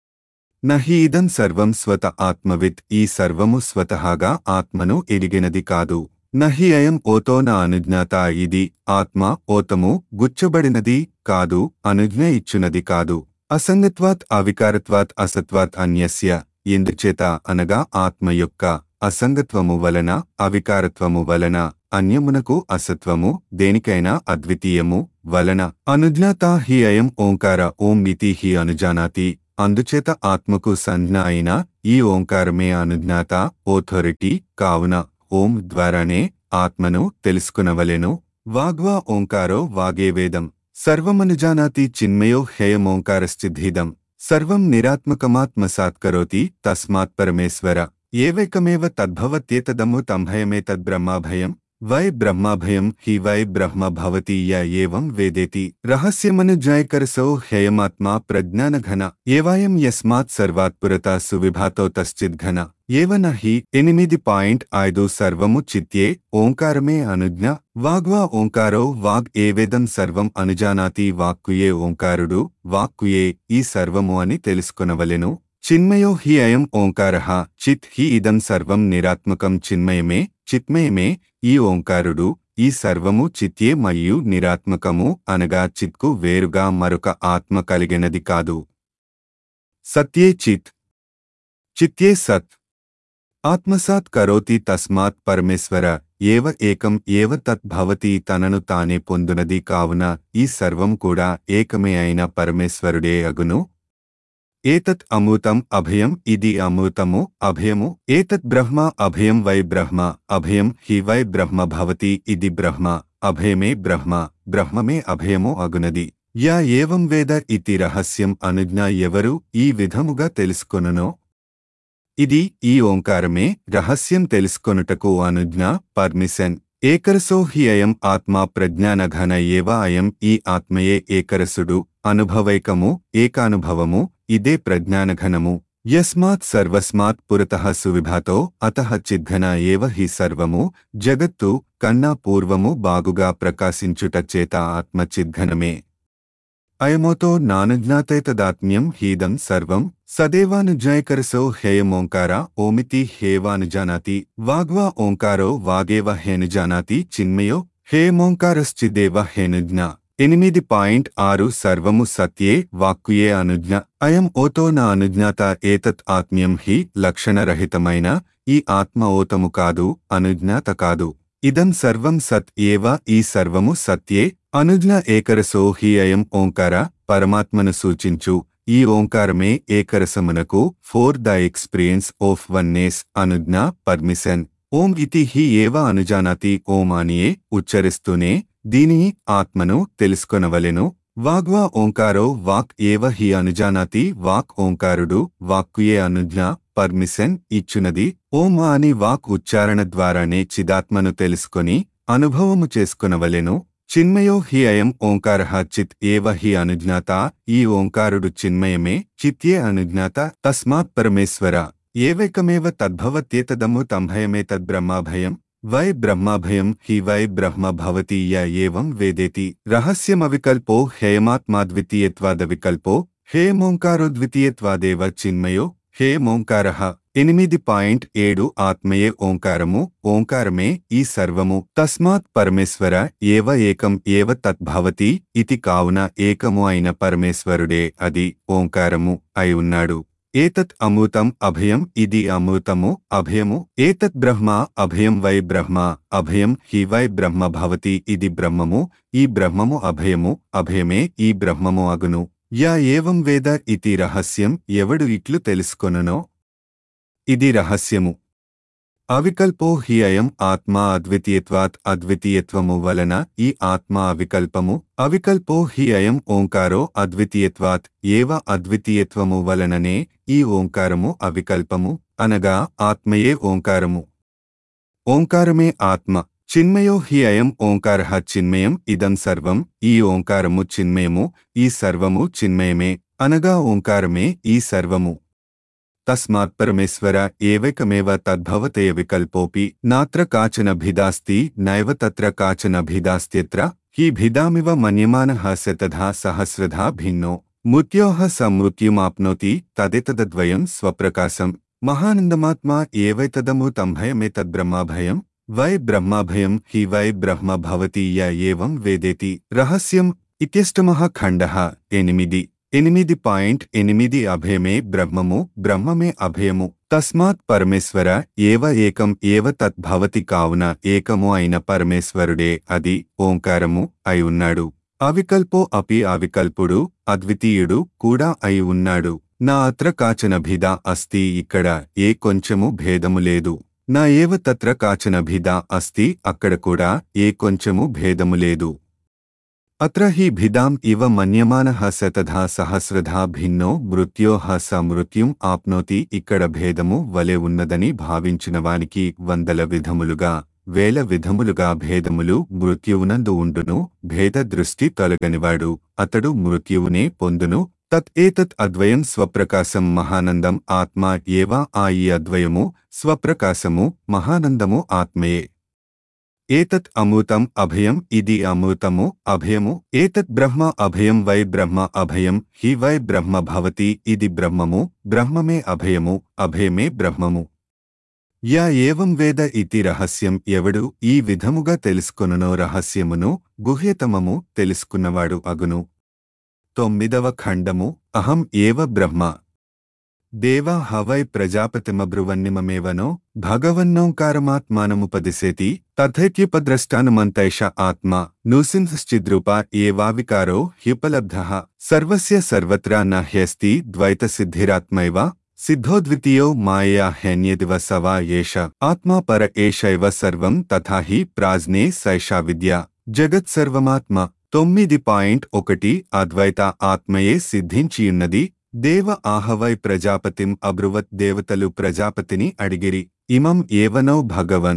నహి ఇదం సర్వం స్వత ఆత్మవిత్ ఈ సర్వము స్వతహాగా ఆత్మను ఎరిగినది కాదు నహి అయం ఓతో నా అనుజ్ఞాత ఇది ఆత్మ ఓతము గుచ్చబడినది కాదు అనుజ్ఞ ఇచ్చునది కాదు అసంగత్వాత్ అవికారత్వాత్ అసత్వాత్ అన్యస్య ఎందుచేత అనగా ఆత్మ యొక్క అసంగత్వము వలన అవికారత్వము వలన అన్యమునకు అసత్వము దేనికైనా అద్వితీయము వలన అనుజ్ఞాత హి అయం ఓంకార ఓం ఇతి హి అనుజానాతి అందుచేత ఆత్మకు సంజ్ఞ అయిన ఈ ఓంకారమే అనుజ్ఞాత ఓథారిటీ కావున ఓం ద్వారానే ఆత్మను తెలుసుకునవలెను వాగ్వా ఓంకారో వాగే వేదం సర్వమనుజానాతి చిన్మయో హేయమోంకారశ్చిద్ధీదం సర్వం నిరాత్మకమాత్మసాత్కరోతి తస్మాత్ పరమేశ్వర ఏవైకమేవ తద్భవత్యేతదము తంభయమేతద్బ్రహ్మాభయం వై బ్రహ్మాభయం హి వై బ్రహ్మ భవతి య ఏవం వేదేతి రహస్యమనుజాయకరసౌ హేయమాత్మా ప్రజ్ఞానఘన ఏవాయం యస్మాత్ సర్వాత్ పురత సువిభాతో తశ్చిద్ఘన ఏవన హి ఎనిమిది పాయింట్ ఐదు సర్వము చిత్యే ఓంకారమే అనుజ్ఞ వాగ్వా ఓంకారో వాగ్ ఏవేదం సర్వం అనుజానాతి వాక్కుయే ఓంకారుడు వాక్కుయే ఈ సర్వము అని తెలుసుకొనవలెను చిన్మయో హి అయం ఓంకార చిత్ హి ఇదం సర్వం నిరాత్మకం చిన్మయమే చిత్మయమే ఈ ఓంకారుడు ఈ సర్వము చిత్యే మరియు నిరాత్మకము అనగా చిత్కు వేరుగా మరొక ఆత్మ కలిగినది కాదు సత్యే చిత్ చిత్యే సత్ ఆత్మసాత్ కరోతి తస్మాత్ పరమేశ్వర ఏవ ఏకం ఏవ తత్ భవతి తనను తానే పొందునది కావున ఈ సర్వం కూడా ఏకమే అయిన పరమేశ్వరుడే అగును ఏతత్ అమృతం అభయం ఇది అమృతము అభయము ఏతత్ బ్రహ్మ అభయం వై బ్రహ్మ అభయం హి వై బ్రహ్మ భవతి ఇది బ్రహ్మ అభయమే బ్రహ్మ బ్రహ్మమే అభయము అగునది యా ఏవం వేద ఇతి రహస్యం అనుజ్ఞ ఎవరు ఈ విధముగా తెలుసుకొనునో ఇది ఈ ఓంకారమే రహస్యం తెలుసుకొనుటకు అనుజ్ఞ పర్మిషన్ ఏకరసో హి అయం ఆత్మా ప్రజ్ఞానఘన ఏవ అయం ఈ ఆత్మయే ఏకరసుడు అనుభవైకము ఏకానుభవము ఇదే ప్రజ్ఞానఘనము యస్మాత్ సర్వస్మాత్ పురతః సువిభాతో అతః చిద్ఘన ఏవ హి సర్వము జగత్తు కన్నా పూర్వము బాగుగా ప్రకాశించుట చేత ఆత్మ చిద్ఘనమే అయమోతో నానుజ్ఞాతైతదాత్మ్యం హీదం సర్వం సదేవానుజ్ఞాయకరసో హేయమోంకార ఓమితి హేవానుజానాతి వాగ్వా ఓంకారో వాగేవ హేనుజానాతి చిన్మయో హేమోంకారశ్చిదేవ హేనుజ్ఞ ఎనిమిది పాయింట్ ఆరు సర్వము సత్యే వాక్కుయే అనుజ్ఞ అయం ఓతో నా అనుజ్ఞాత ఏతత్ ఆత్మ్యం హి లక్షణరహితమైన ఈ ఆత్మ ఓతము కాదు అనుజ్ఞాత కాదు ఇదం సర్వం సత్ ఏవ ఈ సర్వము సత్యే అనుజ్ఞ ఏకరసో హి అయం ఓంకార పరమాత్మను సూచించు ఈ ఓంకారమే ఏకరసమునకు for the experience of oneness అనుజ్ఞ పర్మిషన్ ఓం ఇతి హి ఏవ అనుజానాతి ఓం అనియే ఉచ్చరిస్తూనే దీని ఆత్మను తెలుసుకొనవలెను వాగ్వా ఓంకారో వాక్ ఏవ హి అనుజానాతి వాక్ ఓంకారుడు వాక్కుయే అనుజ్ఞ పర్మిషన్ ఇచ్చునది ఓం అని వాక్ ఉచ్చారణ ద్వారానే చిదాత్మను తెలుసుకొని అనుభవము చేసుకొనవలెను చిన్మయో హి అయం ఓంకార చిత్ ఏవ హి అనుజ్ఞాత ఈ ఓంకారుడు చిన్మయమే చిత్యే అనుజ్ఞాత తస్మాత్ పరమేశ్వర ఏవైకమేవ తద్భవత్యేతదము తంభయమే తద్బ్రహ్మాభయం వై బ్రహ్మాభయం హి వై బ్రహ్మ భవతి య ఏవం వేదేతి రహస్యమవికల్పో హేయమాత్మాద్వితీయత్వాదవికల్పో హేమోంకారోద్వితీయత్వాదేవ చిన్మయో హేమోంకార ఎనిమిది పాయింట్ ఏడు ఆత్మయే ఓంకారము ఓంకారమే ఈ సర్వము తస్మాత్ పరమేశ్వర ఏవ ఏకం ఏవ తద్భవతి ఇతి కావున ఏకము అయిన పరమేశ్వరుడే అది ఓంకారము అయి ఉన్నాడు ఏతత్ అమృతం అభయం ఇది అమృతము అభయము ఏతత్ బ్రహ్మ అభయం వై బ్రహ్మ అభయం హి వై బ్రహ్మ భవతి ఇది బ్రహ్మము ఈ బ్రహ్మము అభయము అభయమే ఈ బ్రహ్మము అగును యా ఏవం వేద ఇతి రహస్యం ఎవడు ఇట్లు తెలుసుకొనునో ఇది రహస్యము అవికల్పో హి అయం ఆత్మా అద్వితీయత్వాత్ అద్వితీయత్వము వలన ఈ ఆత్మ అవికల్పము అవికల్పో హి అయం ఓంకారో అద్వితీయత్వాత్ ఏవ అద్వితీయత్వము వలననే ఈ ఓంకారము అవికల్పము అనగా ఆత్మయే ఓంకారము ఓంకారమే ఆత్మ చిన్మయో హి అయం ఓంకార చిన్మయం ఇదం సర్వం ఈ ఓంకారము చిన్మయము ఈ సర్వము చిన్మయమే అనగా ఓంకారమే ఈ సర్వము తస్మాత్ పరమేశ్వర ఏవైకమేవ తద్భవతే వికల్పోపి నాత్ర కాచన భిదాస్తి నైవ తత్ర కాచన భిదాస్త్యత్ర హి భిదామివ మన్యమానః శతధా సహస్రధా భిన్నో మృత్యోః సమృత్యుమాప్నోతి తదేతదద్వయం స్వప్రకాశం మహానందమాత్మా ఏవైతదము తంభయమేతద్బ్రహ్మాభయం వై బ్రహ్మాభయం హి వై బ్రహ్మ భవతి య ఏవం వేదేతి రహస్యం ఇత్యష్టమః ఖండః ఎనిమిది ఎనిమిది పాయింట్ ఎనిమిది అభయమే బ్రహ్మము బ్రహ్మమే అభయము తస్మాత్ పరమేశ్వర ఏవ ఏకం ఏవ తద్భవతి కావున ఏకము అయిన పరమేశ్వరుడే అది ఓంకారము అయి ఉన్నాడు అవికల్పో అపి అవికల్పుడు అద్వితీయుడు కూడా అయి ఉన్నాడు నా అత్ర కాచన భిద అస్తి ఇక్కడ ఏ కొంచెము భేదము లేదు నా ఏవ తత్ర కాచన భిద అస్తి అక్కడ కూడా ఏ కొంచెము భేదము లేదు అత్ర హి భిదాం ఇవ మన్యమానః శతధా సహస్రధా భిన్నో మృత్యోః స మృత్యుం ఆప్నోతి ఇక్కడ భేదము వలె ఉన్నదని భావించిన వానికి వందల విధములుగా వేల విధములుగా భేదములు మృత్యువునందు ఉండును భేద దృష్టి తొలగనివాడు అతడు మృత్యువునే పొందును తత్ ఏతత్ అద్వయం స్వప్రకాశం మహానందం ఆత్మ ఏవా ఆ ఈ అద్వయము స్వప్రకాశము మహానందము ఆత్మయే ఏతత్ అమృతం అభయం ఇది అమృతము అభయము ఏతత్ బ్రహ్మ అభయం వై బ్రహ్మ అభయం హి వై బ్రహ్మ భవతి ఇది బ్రహ్మము బ్రహ్మమే అభయము అభయమే బ్రహ్మము యా ఏవం వేద ఇతి రహస్యం ఎవడు ఈ విధముగా తెలుసుకొనునో రహస్యమును గుహ్యతమము తెలుసుకున్నవాడు అగును తొమ్మిదవ ఖండము అహం ఏవ బ్రహ్మ దేవా హవై ప్రజాపతిమబ్రువన్నిమమేవనో భగవన్నోంకారమాత్మానముపదిశేతి తథైత్యుపద్రష్టానుమంతైష ఆత్మా నూసింశ్చిద్రూప ఏవావికారో హ్యుపలబ్ధ సర్వస్య సర్వత్రా న హ్యస్తి ద్వైతసిద్ధిరాత్మైవ సిద్ధోద్వితీయో మాయా హ్యన్యదివ సవా ఏష ఆత్మా పర ఏషైవ సర్వం తథా హి ప్రాజ్నే సైషా విద్య జగత్సర్వమాత్మ తొమ్మిది పాయింట్ ఒకటి అద్వైత ఆత్మయే సిద్ధించియున్నది దేవ ఆహవై ప్రజాపతిం అబ్రువత్ దేవతలు ప్రజాపతిని అడిగిరి ఇమం ఏవనో భగవన్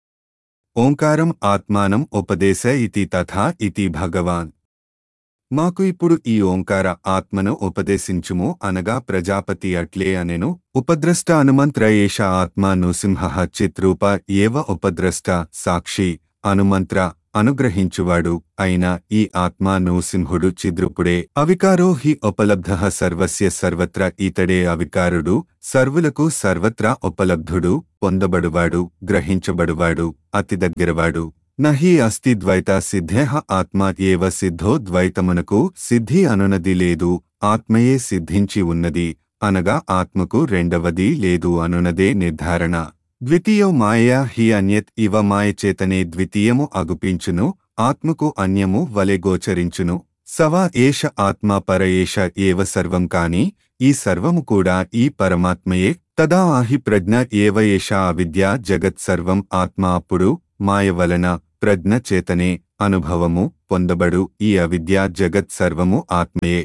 ఓంకారం ఆత్మానం ఉపదేశ ఇతి తథా ఇతి భగవాన్ మాకు ఇప్పుడు ఈ ఓంకార ఆత్మను ఉపదేశించుము అనగా ప్రజాపతి అట్లే అనెను ఉపద్రష్ట అనుమంత్ర ఏష ఆత్మ నృసింహ చిత్రూప ఏవ ఉపద్రష్ట సాక్షి అనుమంత్ర అనుగ్రహించువాడు అయిన ఈ ఆత్మ నృసింహుడు చిద్రుపుడే అవికారో హి ఉపలబ్ధ సర్వస్య సర్వత్ర ఈతడే అవికారుడు సర్వులకు సర్వత్రా ఉపలబ్ధుడు పొందబడువాడు గ్రహించబడువాడు అతి దగ్గరవాడు నహి అస్తి ద్వైత సిద్ధేహ ఆత్మ ఏవ సిద్ధో ద్వైతమునకు సిద్ధి అనునది లేదు ఆత్మయే సిద్ధించి ఉన్నది అనగా ఆత్మకు రెండవది లేదు అనునదే నిర్ధారణ ద్వితీయో మాయా హి అన్యత్ ఇవ మాయచేతనే ద్వితీయము అగుపించును ఆత్మకు అన్యము వలె గోచరించును సవా ఏష ఆత్మ పర ఏష ఏవ సర్వం కాని ఈ సర్వము కూడా ఈ పరమాత్మయే తదా ఆహి ప్రజ్ఞ ఏవ ఏష అవిద్య జగత్ సర్వం ఆత్మ అప్పుడు మాయ వలన ప్రజ్ఞ చేతనే అనుభవము పొందబడు ఈ అవిద్య జగత్ సర్వము ఆత్మయే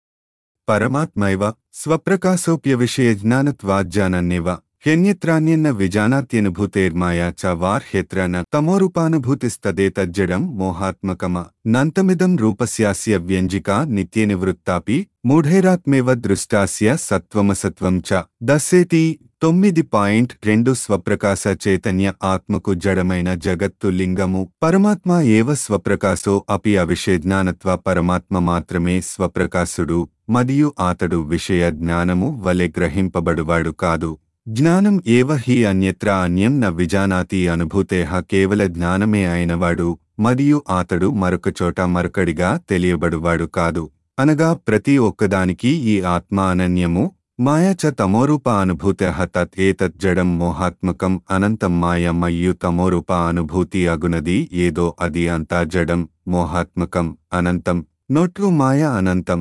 పరమాత్మైవ స్వప్రకాశోప్య విషయ జ్ఞానత్వాజ్ఞానన్నేవ హ్యన్యత్రాన్యన్న విజానాత్యనుభూతేర్మాయా చ వార్హ్యత్ర న తమోరూపానుభూతిస్తదేతజ్జడం మోహాత్మకమ నంతమిదం రూపస్యాస్య వ్యంజికా నిత్యనివృత్తాపి మూఢైరాత్మేవ దృష్టాస్య సత్వమసత్వం చ దస్సేతి తొమ్మిది పాయింట్ రెండు స్వప్రకాశ చైతన్య ఆత్మకు జడమైన జగత్తు లింగము పరమాత్మ ఏవ స్వప్రకాశో అపి అవిషయజ్ఞానత్వ పరమాత్మ మాత్రమే స్వప్రకాశుడు మరియు ఆతడు విషయ జ్ఞానము వలె గ్రహింపబడువాడు కాదు జ్ఞానం ఏవ హి అన్యత్ర అన్యం న విజానాతి అనుభూతేహ కేవల జ్ఞానమే అయినవాడు మరియు ఆతడు మరొకచోట మరొకడిగా తెలియబడువాడు కాదు అనగా ప్రతి ఒక్కదానికి ఈ ఆత్మ అనన్యము మాయా చ తమోరూప అనుభూత తత్ ఏతత్ జడం మోహాత్మకం అనంతం మాయ మయ్యు తమోరూప అనుభూతి అగునది ఏదో అది అంతా జడం మోహాత్మకం అనంతం నోట్లు మాయ అనంతం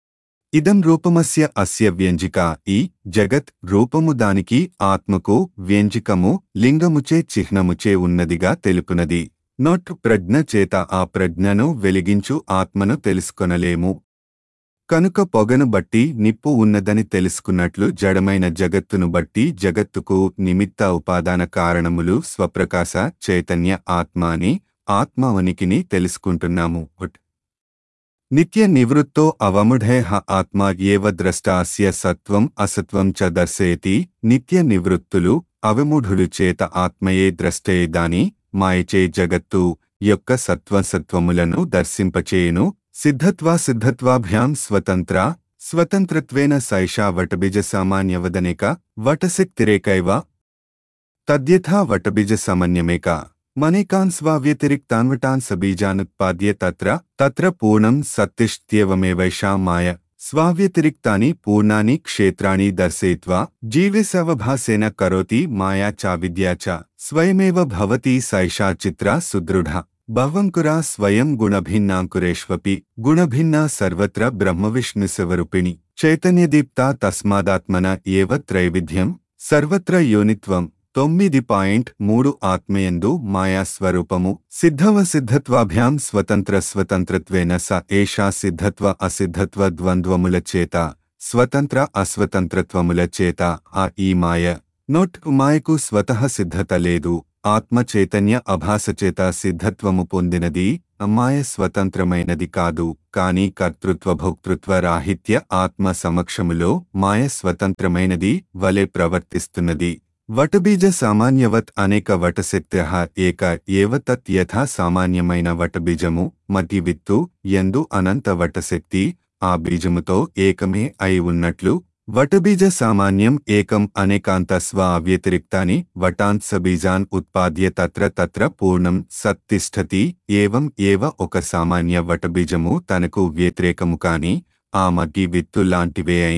ఇదం రూపమస్య అస్య వ్యంజిక ఈ జగత్ రూపము దానికి ఆత్మకు వ్యంజికము లింగముచే చిహ్నముచే ఉన్నదిగా తెలుపునది నోట్ ప్రజ్ఞ చేత ఆ ప్రజ్ఞను వెలిగించు ఆత్మను తెలుసుకొనలేము కనుక పొగను బట్టి నిప్పు ఉన్నదని తెలుసుకున్నట్లు జడమైన జగత్తును బట్టి జగత్తుకు నిమిత్త ఉపాదాన కారణములు స్వప్రకాశ చైతన్య ఆత్మ అని ఆత్మ ఉనికిని తెలుసుకుంటున్నాము ఉట్. నిత్య నివృత్తో అవముఢేహ ఆత్మ ఏవ ద్రష్ట అస్య సత్వం అసత్వం చ దర్శయతి నిత్య నివృత్తులు అవమూఢులు చేత ఆత్మయే ద్రష్టయే దాని మాయచే జగత్తు యొక్క సత్వసత్వములను దర్శింపచేయును సిద్ధత్వా సిద్ధత్వాభ్యాం స్వతంత్ర స్వతంత్రత్వేన సైషా వటబీజ సామాన్యవదనేక వటశక్తిరేకైవ తద్యథా వటబీజ సమన్యమేక మనేకాన్ స్వావ్యతిరిక్తాన్వటాన్ సబీజానుత్పాద్య తత్ర తత్ర పూర్ణం సత్తిష్ట్యేవమేవైషా మాయ స్వావ్యతిరిక్తాని పూర్ణాని క్షేత్రాణి దర్శయిత్వా జీవేసవభాసేన కరోతి మాయా చావిద్యా చ స్వయమేవ భవతి సైషా చిత్రా సుదృఢ భవంకురా స్వయం గుణభిన్నాంకురేష్వపి గుణభిన్నా సర్వత్ర బ్రహ్మవిష్ణుశివరూపిణి చైతన్యదీప్తా తస్మాదాత్మన ఏవ త్రైవిధ్యం సర్వత్ర యోనిత్వం తొమ్మిది పాయింట్ మూడు ఆత్మయందు మాయా స్వరూపము సిద్ధవ సిద్ధత్వాభ్యాం స్వతంత్ర స్వతంత్రత్వేన స ఏషా సిద్ధత్వ అసిద్ధత్వ ద్వంద్వముల చేత స్వతంత్ర అస్వతంత్రత్వముల చేత ఆ ఈ మాయ నోట్ మాయకు స్వతః సిద్ధత లేదు ఆత్మ చైతన్య అభాసచేత సిద్ధత్వము పొందినది మాయ స్వతంత్రమైనది కాదు కాని కర్తృత్వ భోక్తృత్వ రాహిత్య ఆత్మ సమక్షములో మాయ స్వతంత్రమైనది వలె ప్రవర్తిస్తున్నది వటబీజ సామాన్యవత్ అనేక వటశక్త్య ఏక ఏవ తత్ యథా సామాన్యమైన వటబీజము మతి విత్తు ఎందు అనంత వటశక్తి ఆ బీజముతో ఏకమే అయి ఉన్నట్లు వటబీజ సామాన్యం ఏకం అనేకాంత స్వ అవ్యతిరిక్తాని వటాన్ సబీజాన్ ఉత్పాద్య తత్ర తత్ర పూర్ణం సత్తిష్టతి ఏవం ఏవ ఒక సామాన్య వటబీజము తనకు వ్యతిరేకము కాని ఆ మగ్గి విత్తు లాంటివే అయినా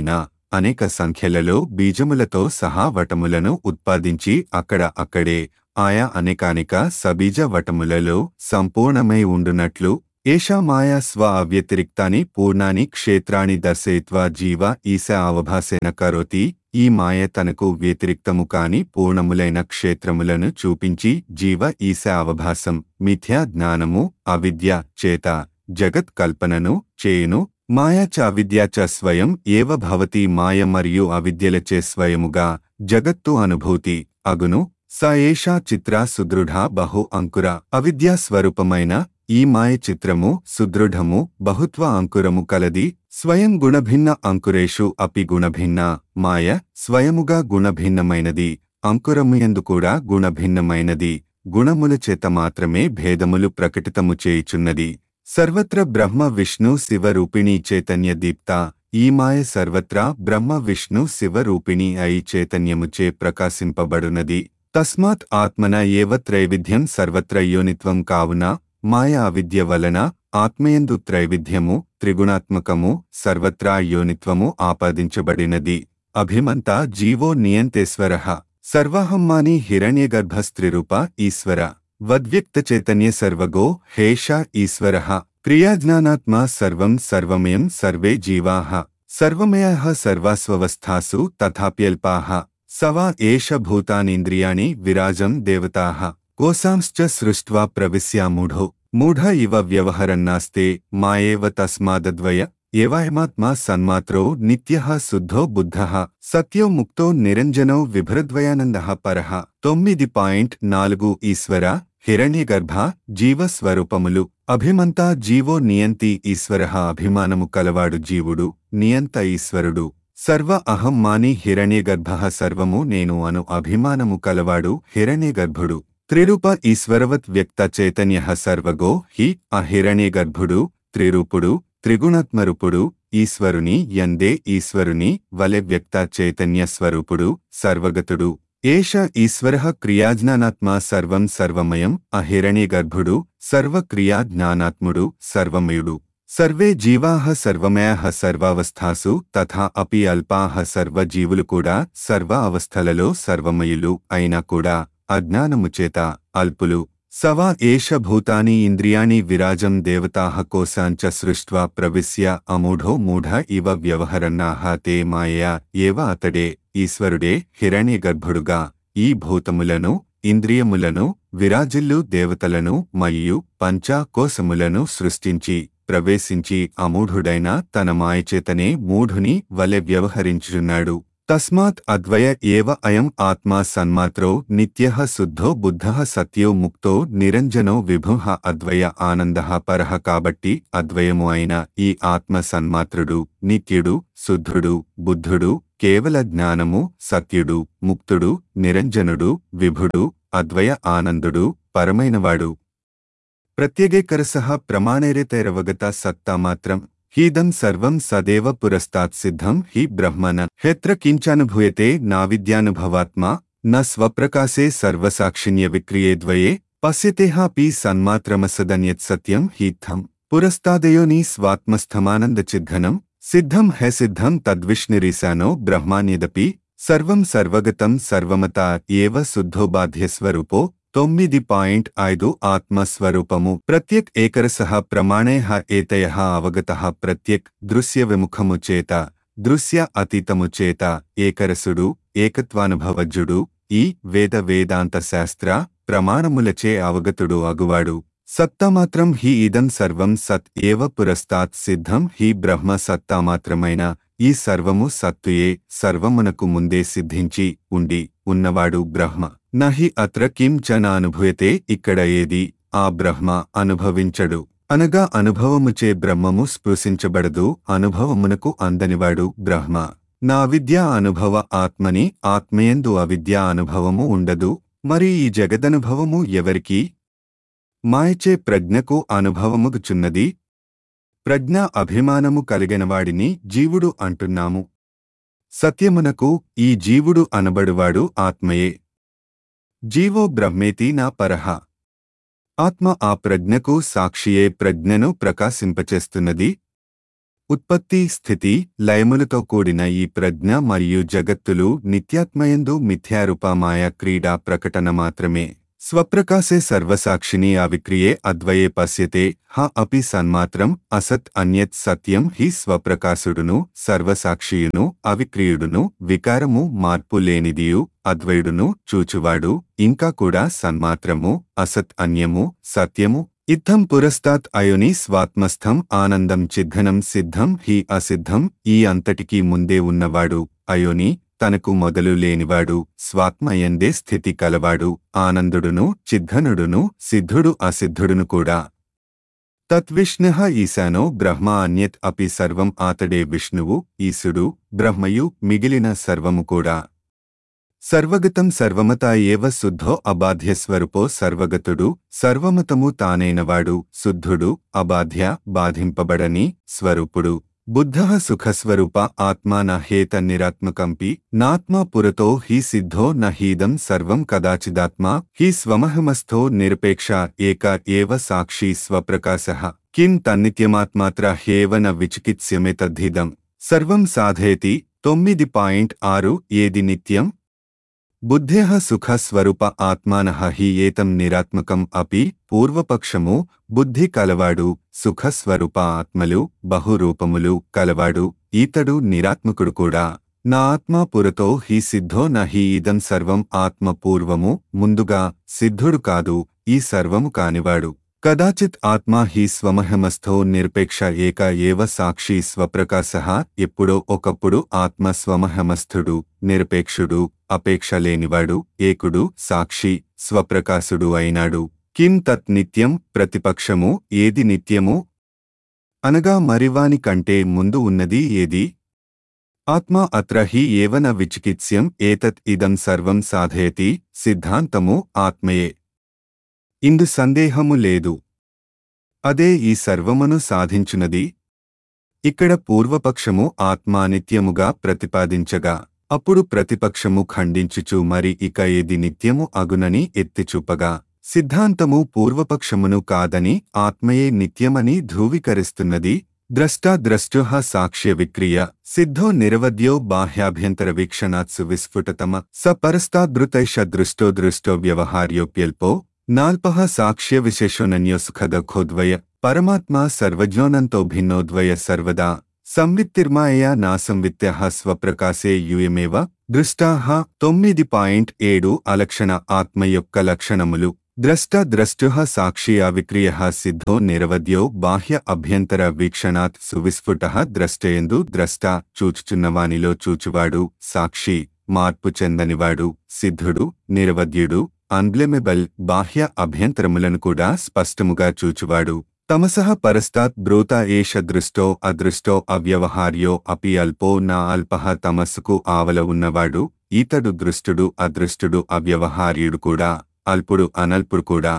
అనేక సంఖ్యలలో బీజములతో సహా వటములను ఉత్పాదించి అక్కడ అక్కడే ఆయా అనేకానేక సబీజ వటములలో సంపూర్ణమై ఉండునట్లు ఏషా మాయా స్వ అవ్యతిరిక్తాని పూర్ణాని క్షేత్రాన్ని దర్శయిత్వా జీవ ఈశ అవభాసేన కరోతి ఈ మాయ తనకు వ్యతిరిక్తము కాని పూర్ణములైన క్షేత్రములను చూపించి జీవ ఈశ అవభాసం మిథ్యా జ్ఞానము అవిద్య చేత జగత్ కల్పనను చేయును మాయా చ అవిద్య చ స్వయం ఏవ భవతి మాయ మరియు అవిద్యలచే స్వయముగా జగత్తు అనుభూతి అగును స ఏషా చిత్ర సుదృఢ బహు అంకుర అవిద్యా స్వరూపమైన ఈ మాయ చిత్రము సుదృఢము బహుత్వ అంకురము కలది స్వయం గుణభిన్న అంకురేషు అపి గుణభిన్న మాయ స్వయముగా గుణభిన్నమైనది అంకురము ఎందు కూడా గుణభిన్నమైనది గుణముల చేత మాత్రమే భేదములు ప్రకటితము చేయుచున్నది సర్వత్ర బ్రహ్మ విష్ణు శివరూపిణి చైతన్య దీప్త ఈ మాయ సర్వత్రా బ్రహ్మ విష్ణు శివరూపిణి అయి చైతన్యముచే ప్రకాశింపబడునది తస్మాత్ ఆత్మన ఏవ త్రైవిధ్యం సర్వత్ర యోనిత్వం కావున మాయ అవిద్య వలన ఆత్మయందు త్రైవిధ్యము త్రిగుణాత్మకము సర్వత్రా యోనిత్వము ఆపాదించబడినది అభిమంత జీవో నియంతేశ్వర సర్వాహమ్మాని హిరణ్యగర్భస్త్రిరూప ఈశ్వర వద్వ్యక్త చైతన్య సర్వగో హేష ఈశ్వర క్రియాజ్ఞానాత్మా సర్వం సర్వమయం సర్వే జీవాః సర్వమయాః సర్వాస్వవస్థాసు తథాప్యల్పాః సవా ఏష భూతానీంద్రియాణి విరాజం దేవతాః కోశాంశ్చ సృష్ట్వా ప్రవిశ్యామూఢో మూఢ ఇవ వ్యవహరన్నాస్తే మాయేవ తస్మాదద్వయ ఏవాయమాత్మా సన్మాత్రో నిత్యః శుద్ధో బుద్ధః సత్యో ముక్తో నిరంజనో విభ్రద్వయానందః పరః తొమ్మిది పాయింట్ నాలుగు ఈశ్వర హిరణ్యగర్భ జీవస్వరూపములు అభిమంతా జీవో నియంతి ఈశ్వర అభిమానము కలవాడు జీవుడు నియంత ఈశ్వరుడు సర్వ అహం మాని హిరణ్యగర్భ సర్వము నేను అను అభిమానము కలవాడు హిరణ్యగర్భుడు త్రిరూప ఈశ్వరవత్ వ్యక్త చైతన్య సర్వగో హి అహిరణ్యగర్భుడు త్రిరూపుడు త్రిగుణాత్మరూపుడు ఈశ్వరుని యందే ఈశ్వరుని వలె వ్యక్త చైతన్య స్వరూపుడు సర్వగతుడు ఏష ఈశ్వర క్రియాజ్ఞానాత్మా సర్వం సర్వమయం అహిరణ్యగర్భుడు సర్వక్రియాజ్ఞానాత్ముడు సర్వమయుడు సర్వే జీవాః సర్వమయాః సర్వావస్థాసు తథా అపి అల్పాః సర్వజీవులు కూడా సర్వ అవస్థలలో సర్వమయులు అయినా కూడా అజ్ఞానము చేత అల్పులు సవా ఏష భూతాని ఇంద్రియాణి విరాజం దేవతాః కోశాంచ సృష్ట్వా ప్రవిశ్య అమూఢో మూఢ ఇవ వ్యవహరన్నాః తే మాయా ఏవ అతడే ఈశ్వరుడే హిరణ్యగర్భుడుగా ఈ భూతములను ఇంద్రియములను విరాజిల్లు దేవతలను మరియు పంచాకోశములను సృష్టించి ప్రవేశించి అమూఢుడైన తన మాయచేతనే మూఢుని వలె వ్యవహరించుచున్నాడు తస్మాత్ అద్వయ ఏవ అయం ఆత్మా సన్మాత్రో నిత్యః శుద్ధో బుద్ధః సత్యో ముక్తో నిరంజనో విభుః అద్వయ ఆనందః పరః కాబట్టి అద్వయము అయిన ఈ ఆత్మ సన్మాత్రుడు నిత్యుడు శుద్ధుడు బుద్ధుడు కేవల జ్ఞానము సత్యుడు ముక్తుడు నిరంజనుడు విభుడు అద్వయ ఆనందుడు పరమైనవాడు ప్రత్యేగేకరసః ప్రమాణేరేతైరవగత సత్తా మాత్రం హీదం సర్వం సదేవ పురస్తాత్ సిద్ధం హి బ్రహ్మన హెత్ర కించానుభూయతే నావిద్యానుభవాత్మా న స్వప్రకాశే సర్వసాక్షిణ్య విక్రియే ద్వయే పశ్యతేహాపి సన్మాత్రమసదన్యత్ సత్యం హీత్థం పురస్తాదయోని స్వాత్మస్థమానందచిద్ఘనం సిద్ధం హె సిద్ధం తద్విష్ణురీశానో బ్రహ్మాన్యదపి సర్వం సర్వగతం సర్వమత ఏవ శుద్ధోబాధ్యస్వరూపో తొమ్మిది పాయింట్ ఐదు ఆత్మస్వరూపము ప్రత్యక్ ఏకరసః ప్రమాణేహ ఏతయ అవగత ప్రత్యక్ దృశ్య విముఖము చేత దృశ్య అతీతము చేత ఏకరసుడు ఏకత్వానుభవజ్జుడు ఈ వేద వేదాంత శాస్త్ర ప్రమాణములచే అవగతుడు అగువాడు సత్తామాత్రం హి ఇదం సర్వం సత్ ఏవ పురస్తాత్ సిద్ధం హి బ్రహ్మ సత్తామాత్రమైన ఈ సర్వము సత్తుయే సర్వమునకు ముందే సిద్ధించి ఉండి ఉన్నవాడు బ్రహ్మ నహి అత్ర కిం చ అనుభూయతే ఇక్కడ ఏది ఆ బ్రహ్మ అనుభవించడు అనగా అనుభవముచే బ్రహ్మము స్పృశించబడదు అనుభవమునకు అందనివాడు బ్రహ్మ నా విద్యా అనుభవ ఆత్మని ఆత్మయందు అవిద్యా అనుభవము ఉండదు మరి ఈ జగదనుభవము ఎవరికి మాయచే ప్రజ్ఞకు అనుభవముగుచున్నది ప్రజ్ఞ అభిమానము కలిగినవాడిని జీవుడు అంటున్నాము సత్యమునకు ఈ జీవుడు అనబడువాడు ఆత్మయే జీవో బ్రహ్మేతి నా పరహ ఆత్మ ఆ ప్రజ్ఞకు సాక్షియే ప్రజ్ఞను ప్రకాశింపచేస్తున్నది ఉత్పత్తి స్థితి లయములతో కూడిన ఈ ప్రజ్ఞ మరియు జగత్తులు నిత్యాత్మయందు మిథ్యారూపమాయ క్రీడా ప్రకటన మాత్రమే స్వప్రకాశే సర్వసాక్షిని అవిక్రియే అద్వయే పశ్యతే హ అపి సన్మాత్రం అసత్ అన్యత్ సత్యం హి స్వప్రకాశుడును సర్వసాక్షియును అవిక్రియుడును వికారము మార్పు లేనిదియు అద్వయుడును చూచువాడు ఇంకా కూడా సన్మాత్రము అసత్ అన్యము సత్యము ఇత్థం పురస్తాత్ అయుని స్వాత్మస్థం ఆనందం చిద్ధనం సిద్ధం హి అసిద్ధం ఈ అంతటికీ ముందే ఉన్నవాడు అయోని తనకు మొదలు లేనివాడు స్వాత్మయందే స్థితి కలవాడు ఆనందుడును చిద్ధనుడును సిద్ధుడు అసిద్ధుడును కూడా తద్విష్ణు ఈశానో బ్రహ్మ అన్యత్ అపి సర్వం ఆతడే విష్ణువు ఈశుడు బ్రహ్మయు మిగిలిన సర్వము కూడా సర్వగతం సర్వమత ఏవ శుద్ధో అబాధ్యస్వరూపో సర్వగతుడు సర్వమతము తానైనవాడు శుద్ధుడు అబాధ్య బాధింపబడని స్వరూపుడు బుద్ధ సుఖస్వరూప ఆత్మా న హేత నిరాత్మకంపి నాత్మా పురతో హి సిద్ధో న హీదం సర్వం కదాచిదాత్మా హి స్వమహమస్థో నిరపేక్ష ఏక ఏవ సాక్షి స్వప్రకాశ కిం తన్నిత్యమాత్మాత్ర హ్యేవ న విచికిత్స్యమే తద్ధిదం సర్వం సాధయతి తొమ్మిది పాయింట్ ఆరు ఏది నిత్యం బుద్ధేః సుఖస్వరూప ఆత్మానః హి ఏతం నిరాత్మకం అపి పూర్వపక్షము బుద్ధి కలవాడు సుఖస్వరూప ఆత్మలు బహురూపములు కలవాడు ఈతడు నిరాత్మకుడు కూడా నా ఆత్మ పురతో హి సిద్ధో న హి ఇదం సర్వం ఆత్మ పూర్వము ముందుగా సిద్ధుడు కాదు ఈ సర్వము కానివాడు కదాచిత్ ఆత్మా హి స్వమహమస్థో నిరపేక్ష ఏక ఏవ సాక్షి స్వప్రకాశ ఎప్పుడో ఒకప్పుడు ఆత్మ స్వమహమస్థుడు నిరపేక్షుడు అపేక్ష లేనివాడు ఏకుడు సాక్షి స్వప్రకాశుడు అయినాడు కిం తత్ నిత్యం ప్రతిపక్షము ఏది నిత్యము అనగా మరివాని కంటే ముందు ఉన్నది ఏది ఆత్మ అత్ర హి ఏవన విచికిత్స్యం ఏతత్ ఇదం సర్వం సాధయతి సిద్ధాంతము ఆత్మయే ఇందు సందేహము లేదు అదే ఈ సర్వమును సాధించునది ఇక్కడ పూర్వపక్షము ఆత్మానిత్యముగా ప్రతిపాదించగా అప్పుడు ప్రతిపక్షము ఖండించుచు మరి ఇక ఏది నిత్యము అగునని ఎత్తిచూపగా సిద్ధాంతము పూర్వపక్షమును కాదని ఆత్మయే నిత్యమని ధృవీకరిస్తున్నది ద్రష్టా ద్రష్టుః సాక్ష్య విక్రియ సిద్ధో నిరవద్యో బాహ్యాభ్యంతర వీక్షణాత్సు విస్ఫుటతమ స పరస్తాదృతైష దృష్టో దృష్టో వ్యవహార్యోప్యల్పో నాల్పః సాక్ష్య విశేషోనన్యో సుఖదఖోద్వయ పరమాత్మా సర్వజ్ఞోనంతో భిన్నోద్వయ సర్వదా సంవిత్తిర్మాయయా నా సంవిత్య స్వప్రకాశే యూయమేవ దృష్టాః తొమ్మిది పాయింట్ ఏడు అలక్షణ ఆత్మ యొక్క లక్షణములు ద్రష్ట ద్రష్టుః సాక్షి అవిక్రియ సిద్ధో నిరవద్యో బాహ్య అభ్యంతర వీక్షణాత్ సువిస్ఫుట ద్రష్టయందు ద్రష్ట చూచుచున్నవానిలో చూచువాడు సాక్షి మార్పు చెందనివాడు సిద్ధుడు నిరవద్యుడు అన్బ్లెమెబల్ బాహ్య అభ్యంతరములను కూడా స్పష్టముగా చూచువాడు తమసః పరస్తాత్ బ్రూత ఏష దృష్టో అదృష్టో అవ్యవహార్యో అపి అల్పో నా అల్పః తమస్సుకు ఆవల ఉన్నవాడు ఈతడు దృష్టుడు అదృష్టుడు అవ్యవహార్యుడు కూడా అల్పుడు అనల్పుడు కూడా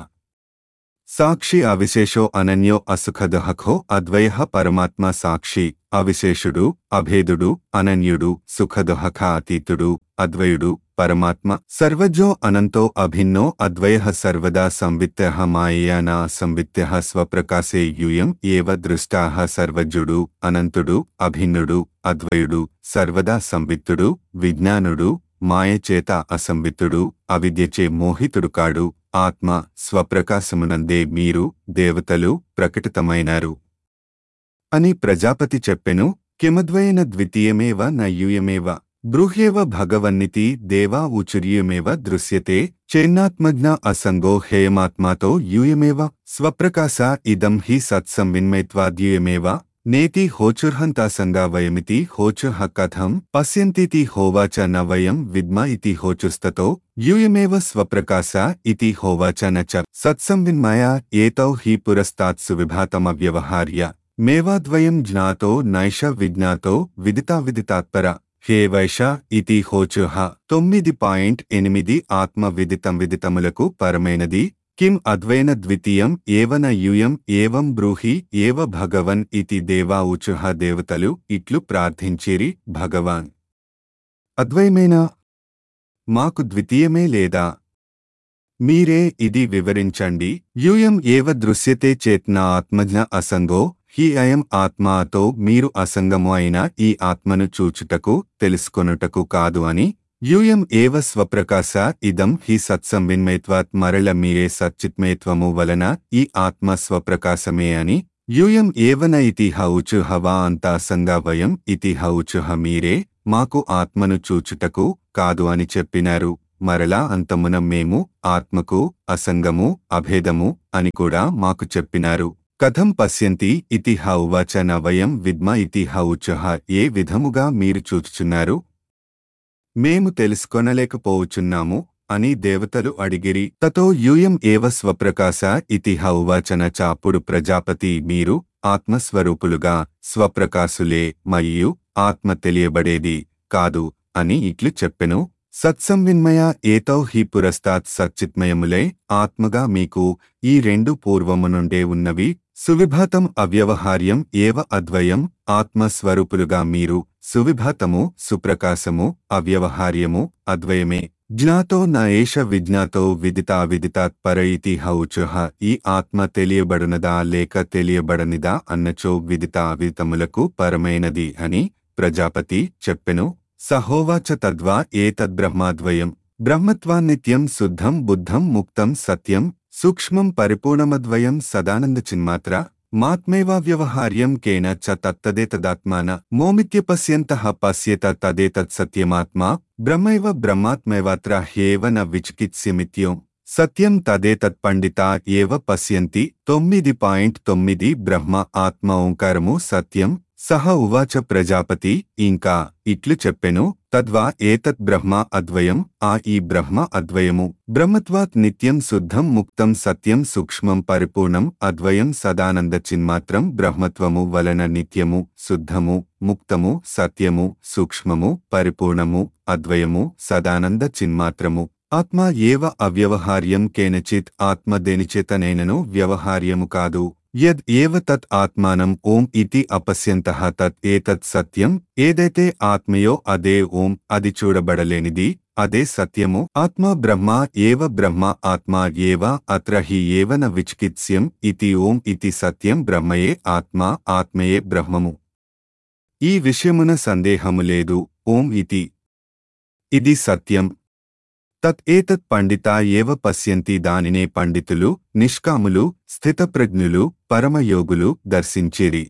సాక్షి అవిశేషో అనన్యో అసుఖదహఖో అద్వయ పరమాత్మ సాక్షి అవిశేషుడు అభేదుడు అనన్యుడు సుఖదుహఖ అతీతుడు అద్వయుడు పరమాత్మ సర్వజో అనంతో అభిన్నో అద్వయ సర్వదా సంవిత్య మాయయా నా సంవిత్య స్వప్రకాశే యూయం ఏవ దృష్టా సర్వజ్ఞుడు అనంతుడు అభిన్నుడు అద్వయుడు సర్వదా సంవిత్తుడు విజ్ఞానుడు మాయచేత అసంవిత్తుడు అవిద్యచే మోహితుడు కాడు ఆత్మ స్వప్రకాశమునందే మీరు దేవతలు ప్రకటితమైనారు అని ప్రజాపతి చెప్పెను కిమద్వయన ద్వితీయమేవ నయూయమేవ బ్రూహ్యేవ భగవన్నితి దేవా ఉచుర్యమేవ దృశ్యతే చేన్నాత్మజ్ఞ అసంగో హేయమాత్మాతో యూయమేవ స్వప్రకాశ ఇదం హి సత్సంవిన్మయత్వాద్యూయమేవ నేతి హోచుర్హంతాసంగా వయమితి హోచుః కథం పశ్యంతితి హోవాచ న వయం విద్మ ఇతి హోచుస్తతో యూయమేవ స్వప్రకాశ ఇతి హోవాచ న చ సత్సంవిన్మయ ఏతౌ హి పురస్తాత్సు విభాతమవ్యవహార్య మేవాద్వయం జ్ఞాతో నైష విజ్ఞాతో విదితా విదితాత్పర హే వైష ఇతి హోచుః తొమ్మిది పాయింట్ ఎనిమిది ఆత్మ విదితం విదితములకు పరమైనది కిం అద్వైన ద్వితీయం ఏవన యూయం ఏవం బ్రూహి ఏవ భగవన్ ఇతి దేవా ఉచుహ దేవతలు ఇట్లు ప్రార్థించిరి భగవాన్ అద్వైమేనా మాకు ద్వితీయమే లేదా మీరే ఇది వివరించండి యూయం ఏవ దృశ్యతే చేత్న ఆత్మజ్ఞ అసంగో హి అయం ఆత్మాతో మీరు అసంగము అయిన ఈ ఆత్మను చూచుటకు తెలుసుకొనుటకు కాదు అని యూయం ఏవ స్వప్రకాశ ఇదం హి సత్సంవిన్మయత్వాత్ మరల మీరే సచ్చిత్మయత్వము వలన ఈ ఆత్మ స్వప్రకాశమే అని యూయం ఏవన ఇతి హౌచు హవా అంతా సంగా వయం ఇతి హౌచుహ మీరే మాకు ఆత్మను చూచుటకు కాదు అని చెప్పినారు మరలా అంతమున మేము ఆత్మకు అసంగము అభేదము అని కూడా మాకు చెప్పినారు కథం పశ్యంతి ఇతి హౌవచ నవయం విద్మ ఇతి హౌచుహ ఏ విధముగా మీరు చూచుచున్నారు మేము తెలుసుకొనలేకపోవచున్నాము అని దేవతలు అడిగిరి తతో యూయం ఏవ స్వప్రకాశ ఇతి హౌవచన చాపుడు ప్రజాపతి మీరు ఆత్మస్వరూపులుగా స్వప్రకాశులే మరియు ఆత్మ తెలియబడేది కాదు అని ఇట్లు చెప్పెను సత్సంవిన్మయ ఏతౌ హి పురస్తాత్ సచ్చిత్మయములై ఆత్మగా మీకు ఈ రెండు పూర్వము నుండే ఉన్నవి సువిభాతం అవ్యవహార్యం ఏవ అద్వయం ఆత్మస్వరూపులుగా మీరు సువిభాతము సుప్రకాశము అవ్యవహార్యము అద్వయమే జ్ఞాతో న ఏష విజ్ఞాతో విదితా విదితాత్ పర ఇతి హౌచుహ ఈ ఆత్మ తెలియబడునదా లేక తెలియబడనిదా అన్నచో విదితా విదితములకు పరమైనది అని ప్రజాపతి చెప్పెను సహోవాచ తద్వా ఏతద్బ్రహ్మాద్వయం బ్రహ్మత్వాన్నిత్యం శుద్ధం బుద్ధం ముక్తం సత్యం సూక్ష్మం పరిపూర్ణమద్వయం సదానంద చిన్మాత్ర మాత్మేవా వ్యవహార్యం కేన చ తత్తదేతదాత్మాన మోమిత్యపశ్యంతః పశ్యేత తదేతత్ సత్యమాత్మా బ్రహ్మైవ బ్రహ్మాత్మైవాత్ర హ్యేవ న విచికిత్స్యమిత్యం సత్యం తదేతత్ పండితా ఏవ పశ్యంతి తొమ్మిది పాయింట్ తొమ్మిది బ్రహ్మ ఆత్మ ఓంకారము సత్యం సహ ఉవాచ ప్రజాపతి ఇంకా ఇట్లు చెప్పెను తద్వా ఏతత్ బ్రహ్మ అద్వయం ఆ ఈ బ్రహ్మ అద్వయము బ్రహ్మత్వాత్ నిత్యం శుద్ధం ముక్తం సత్యం సూక్ష్మం పరిపూర్ణం అద్వయం సదానంద చిన్మాత్రం బ్రహ్మత్వము వలన నిత్యము శుద్ధము ముక్తము సత్యము సూక్ష్మము పరిపూర్ణము అద్వయము సదానంద చిన్మాత్రము ఆత్మ ఏవ అవ్యవహార్యం కేనచిత్ ఆత్మ దేనిచేతనైనను వ్యవహార్యము కాదు యద్ ఏవ తత్ ఆత్మానం ఓం ఇతి అపశ్యంతః తత్ ఏతత్ సత్యం ఏదైతే ఆత్మయో అదే ఓం అది చూడబడలేనిది అదే సత్యము ఆత్మ బ్రహ్మ ఏవ బ్రహ్మ ఆత్మ ఏవ అత్ర హి ఏవ న విచికిత్స్యం ఇతి ఓం ఇతి సత్యం బ్రహ్మయే ఆత్మ ఆత్మయే బ్రహ్మము ఈ విషయమున సందేహము లేదు ఓం ఇతి ఇది సత్యం తత్ ఏతత్ పండితా ఏవ పశ్యంతి దానినే పండితులు నిష్కాములు స్థితప్రజ్ఞులు పరమయోగులు దర్శించిరి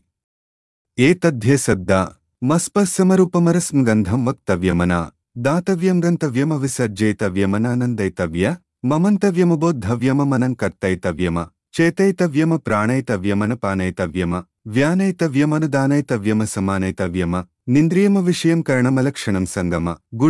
ఏతధ్యశబ్ద మస్పస్సమరూపమరస్ం గంధం వక్తవ్యమన దాతవ్యం గంతవ్యమ విసర్జేతవ్యమనానందైతవ్య మమంతవ్యముబోద్ధవ్యమనం కర్తైతవ్యమ చేతైతవ్యమ ప్రాణైతవ్యమన పానైతవ్యమ వ్యానైతవ్యమనుదానైతవ్యమ సమానైతవ్యమ నింద్రియమ విషయం కరణమలక్షణం సంగమ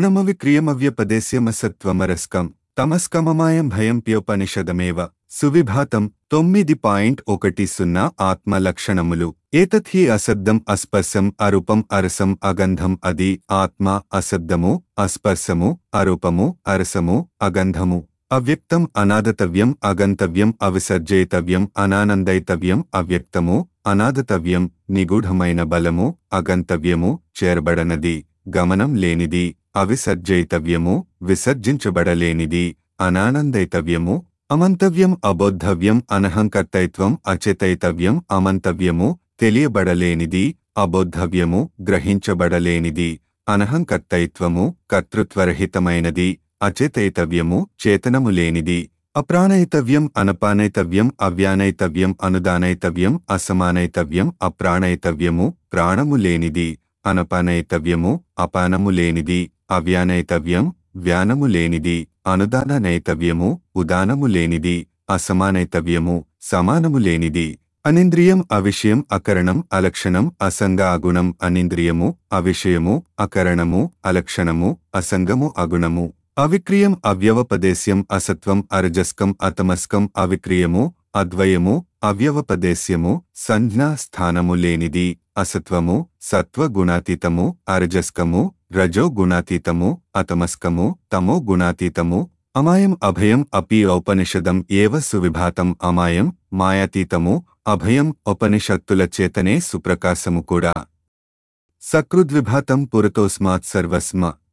గుణమవిక్రియమవ్యపదేశ్యమసత్వమరస్కం తమస్కమమాయం భయం ప్యోపనిషదమేవ సువిభాతం తొమ్మిది పాయింట్ ఒకటి సున్నా ఆత్మ లక్షణములు ఏతత్ హి అశబ్దం అస్పర్శం అరూపం అరసం అగంధం అది ఆత్మ అశబ్దము అస్పర్శము అరూపము అరసము అగంధము అవ్యక్తం అనాదతవ్యం అగంతవ్యం అవిసర్జేతవ్యం అనానందైతవ్యం అవ్యక్తము అనాదతవ్యం నిగూఢమైన బలము అగంతవ్యము చేరబడనది గమనం లేనిది అవిసర్జయితవ్యము విసర్జించబడలేనిది అనానందైతవ్యము అమంతవ్యం అబోద్ధవ్యం అనహంకర్తైత్వం అచేతైతవ్యం అమంతవ్యము తెలియబడలేనిది అబోద్ధవ్యము గ్రహించబడలేనిది అనహంకర్తైత్వము కర్తృత్వరహితమైనది అచేతైతవ్యము చేతనము లేనిది అప్రాణయితవ్యం అనపానైతవ్యం అవ్యానైతవ్యం అనుదానైతవ్యం అసమానైతవ్యం అప్రాణైతవ్యము ప్రాణము లేనిది అనపానైతవ్యము అపానము లేనిది అవ్యానైతవ్యం వ్యానము లేనిది అనుదాననైతవ్యము ఉదానము లేనిది అసమానైతవ్యము సమానము లేనిది అనింద్రియం అవిషయం అకరణం అలక్షణం అసంగ అగుణం అనింద్రియము అవిషయము అకరణము అలక్షణము అసంగము అగుణము అవిక్రియం అవ్యవపదేశ్యం అసత్వం అరజస్కం అతమస్కం అవిక్రియము అద్వయము అవ్యవపదేశ్యము సంజ్ఞా స్థానము లేనిది అసత్వము సత్వ గుణాతీతము అరజస్కము రజో గుణాతీతము అతమస్కము తమో గుణాతీతము అమాయం అభయం అపి ఔపనిషదం ఏవ సువిభాతం అమాయం మాయాతీతము అభయం ఉపనిషత్తుల చేతనే సుప్రకాశము కూడా సకృద్విభాతం పురతోస్మాత్ సర్వస్మ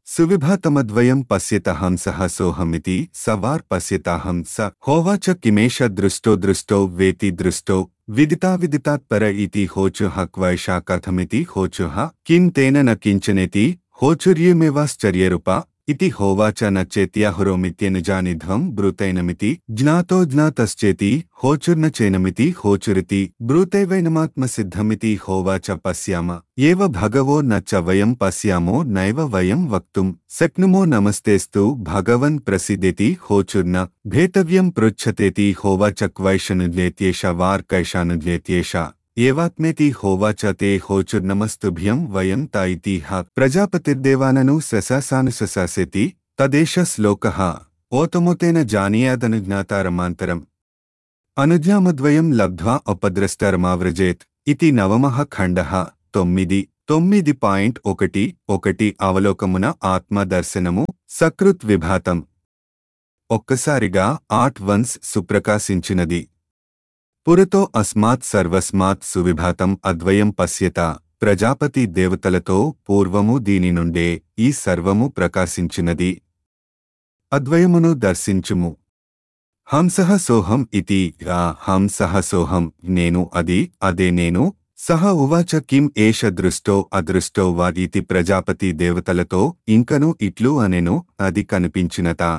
సువిభాతమద్వయం పశ్యత హంసః సోహమితి సవార్ పశ్యతాహం స హోవాచ కిమేష దృష్టో దృష్టో వేతి దృష్టో విదితా విదితాత్పర ఇతి హోచుః క్వైషా కథమితి హోచుః కిం తేన న కించనేతి హోచుర్యమేవాశ్చర్యరూప ఇతి హోవాచ నచేత్యాహురోమిత్యనుజానిధ్వం బ్రూతైనమితి జ్ఞాతో జ్ఞాతశ్చేతి హోచుర్న చేనమితి హోచురితి బ్రూతైవైనమాత్మసిద్ధమితి హోవాచ పశ్యామ ఏవ భగవో న చ వయం పశ్యామో నైవ వయం వక్తుం శక్నుమో నమస్తేస్తు భగవన్ ప్రసిద్ధేతి హోచుర్న భేతవ్యం పృచ్ఛతేతి హోవాచ క్వైషనుజ్ఞేత్యేష వార్కైషానుజ్ఞేత్యేష ఏవాత్మేతి హోవాచ తే హోచుర్నమస్తుభ్యం వయం త ఇతి హ ప్రజాపతిర్దేవానను శశాసానుశశాసేతి తదేష శ్లోకః ఓతమోతేన జానీయాదనుజ్ఞాతారమాంతరం అనుజ్ఞామద్వయం లబ్ధ్వా ఉపద్రష్టరమావ్రజేత్ ఇది నవమః ఖండః తొమ్మిది తొమ్మిది పాయింట్ ఒకటి ఒకటి అవలోకమున ఆత్మదర్శనము సకృత్ విభాతం ఒక్కసారిగా ఆట్ వన్స్ సుప్రకాశించినది పురతో అస్మాత్ సర్వస్మాత్ సువిభాతం అద్వయం పశ్యత ప్రజాపతి దేవతలతో పూర్వము దీని నుండే ఈ సర్వము ప్రకాశించినది అద్వయమును దర్శించుము హంసః సోహం ఇతి ఆ హంసః సోహం నేను అది అదే నేను సహ ఉవాచ కిం ఏష దృష్టో అదృష్టో వారీతి ప్రజాపతి దేవతలతో ఇంకను ఇట్లు అనెను అది కనిపించినతా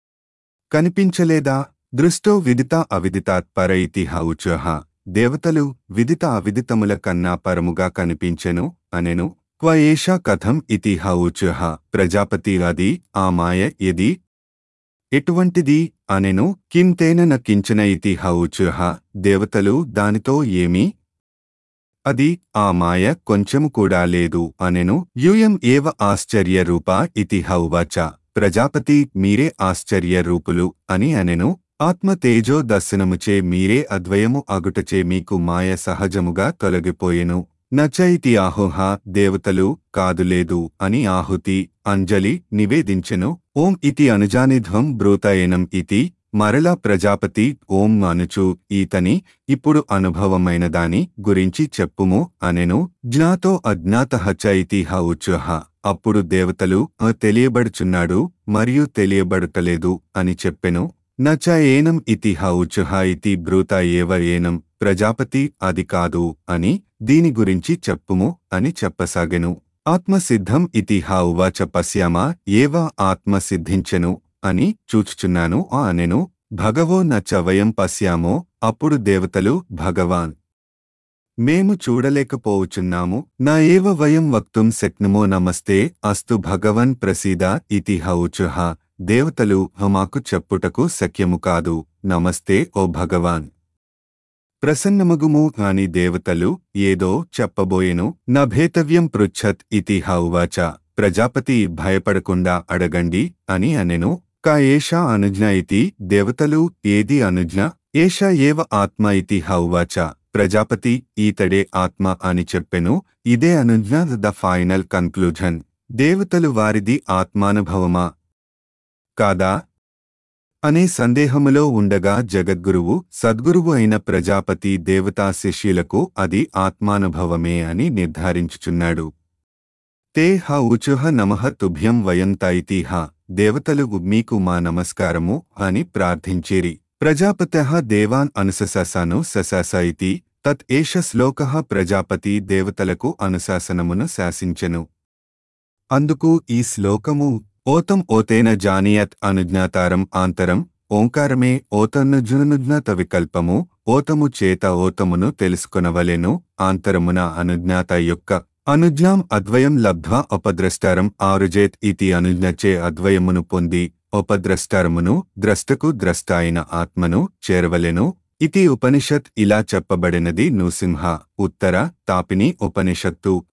కనిపించలేదా దృష్టో విదిత అవిదితాత్ పర ఇతి హౌచుహ దేవతలు విదిత అవిదితముల కన్నా పరముగా కనిపించెను అనెను క్వ ఏషా కథం ఇతి హౌచుహ ప్రజాపతి అది ఆ మాయ ఎది ఎటువంటిది అనెను కిం తేన న కించన ఇతి హౌచుహ దేవతలు దానితో ఏమి అది ఆ మాయ కొంచెము కూడా లేదు అనెను యూయం ఏవ ఆశ్చర్య రూప ఇతి హౌవాచ ప్రజాపతి మీరే ఆశ్చర్య రూపులు అని అనెను ఆత్మ తేజో దర్శనముచే మీరే అద్వయము అగుటచే మీకు మాయ సహజముగా తొలగిపోయెను నచైతి ఆహుహ దేవతలు కాదులేదు అని ఆహుతి అంజలి నివేదించెను ఓం ఇతి అనుజానిధ్వం బ్రూతయనం ఇతి మరలా ప్రజాపతి ఓం అనుచు ఈతని ఇప్పుడు అనుభవమైన దాని గురించి చెప్పుము అనెను జ్ఞాతో అజ్ఞాత చ ఇతి హ ఉచుహ అప్పుడు దేవతలు "ఆ తెలియబడుచున్నాడు మరియు తెలియబడుటలేదు అని చెప్పెను నచ ఏనం ఇతి హ ఉచుహ ఇతి బ్రూత ఏవ ఏనం ప్రజాపతి అది కాదు అని దీని గురించి చెప్పుము అని చెప్పసాగెను ఆత్మసిద్ధం ఇతి హ ఉవాచ పశ్యామ ఏవ ఆత్మ సిద్ధించెను అని చూచుచున్నాను ఆ అనెను భగవో నచ వయం పశ్యామో అప్పుడు దేవతలు భగవాన్ మేము చూడలేకపోవచున్నాము నా ఏవ వయం వక్తుం శక్నుమో నమస్తే అస్తు భగవన్ ప్రసీద ఇతి హౌచుహ దేవతలు మాకు చెప్పుటకు శక్యము కాదు నమస్తే ఓ భగవాన్ ప్రసన్నమగుము అని దేవతలు ఏదో చెప్పబోయెను నా భేతవ్యం పృచ్ఛత్ ఇతి హౌవాచ ప్రజాపతి భయపడకుండా అడగండి అని అనెను కా ఏషా అనుజ్ఞ ఇతి దేవతలు ఏది అనుజ్ఞ ఏషా ఏవ ఆత్మ ఇతి హౌవాచ ప్రజాపతి ఈతడే ఆత్మ అని చెప్పెను ఇదే అనుజ్ఞ ద ఫైనల్ కన్క్లూజన్ దేవతలు వారిది ఆత్మానుభవమా కాదా అనే సందేహములో ఉండగా జగద్గురువు సద్గురువు అయిన ప్రజాపతి దేవతా శిష్యులకు అది ఆత్మానుభవమే అని నిర్ధారించుచున్నాడు తే హ ఉచుహ నమః తుభ్యం వయం తైతిహ దేవతలు మీకు మా నమస్కారము అని ప్రార్థించిరి ప్రజాపత దేవాన్ అనుశశాసను శశాస ఇతి తత్ ఏష శ్లోక ప్రజాపతి దేవతలకు అనుశాసనమును శాసించెను అందుకు ఈ శ్లోకము ఓతం ఓతేన జానీయత్ అనుజ్ఞాతారం ఆంతరం ఓంకారమే ఓతన్నుజ్ఞాత వికల్పము ఓతము చేత ఓతమును తెలుసుకొనవలెను ఆంతరమున అనుజ్ఞాత యొక్క అనుజ్ఞాం అద్వయం లబ్ధ్వా ఉపద్రష్టారం ఆరుజేత్ ఇతి అనుజ్ఞచే అద్వయమును పొంది ఉపద్రష్టారమును ద్రష్టకు ద్రష్ట అయిన ఆత్మను చేరవలెను ఇతి ఉపనిషత్ ఇలా చెప్పబడినది నృసింహ ఉత్తర తాపిని ఉపనిషత్తు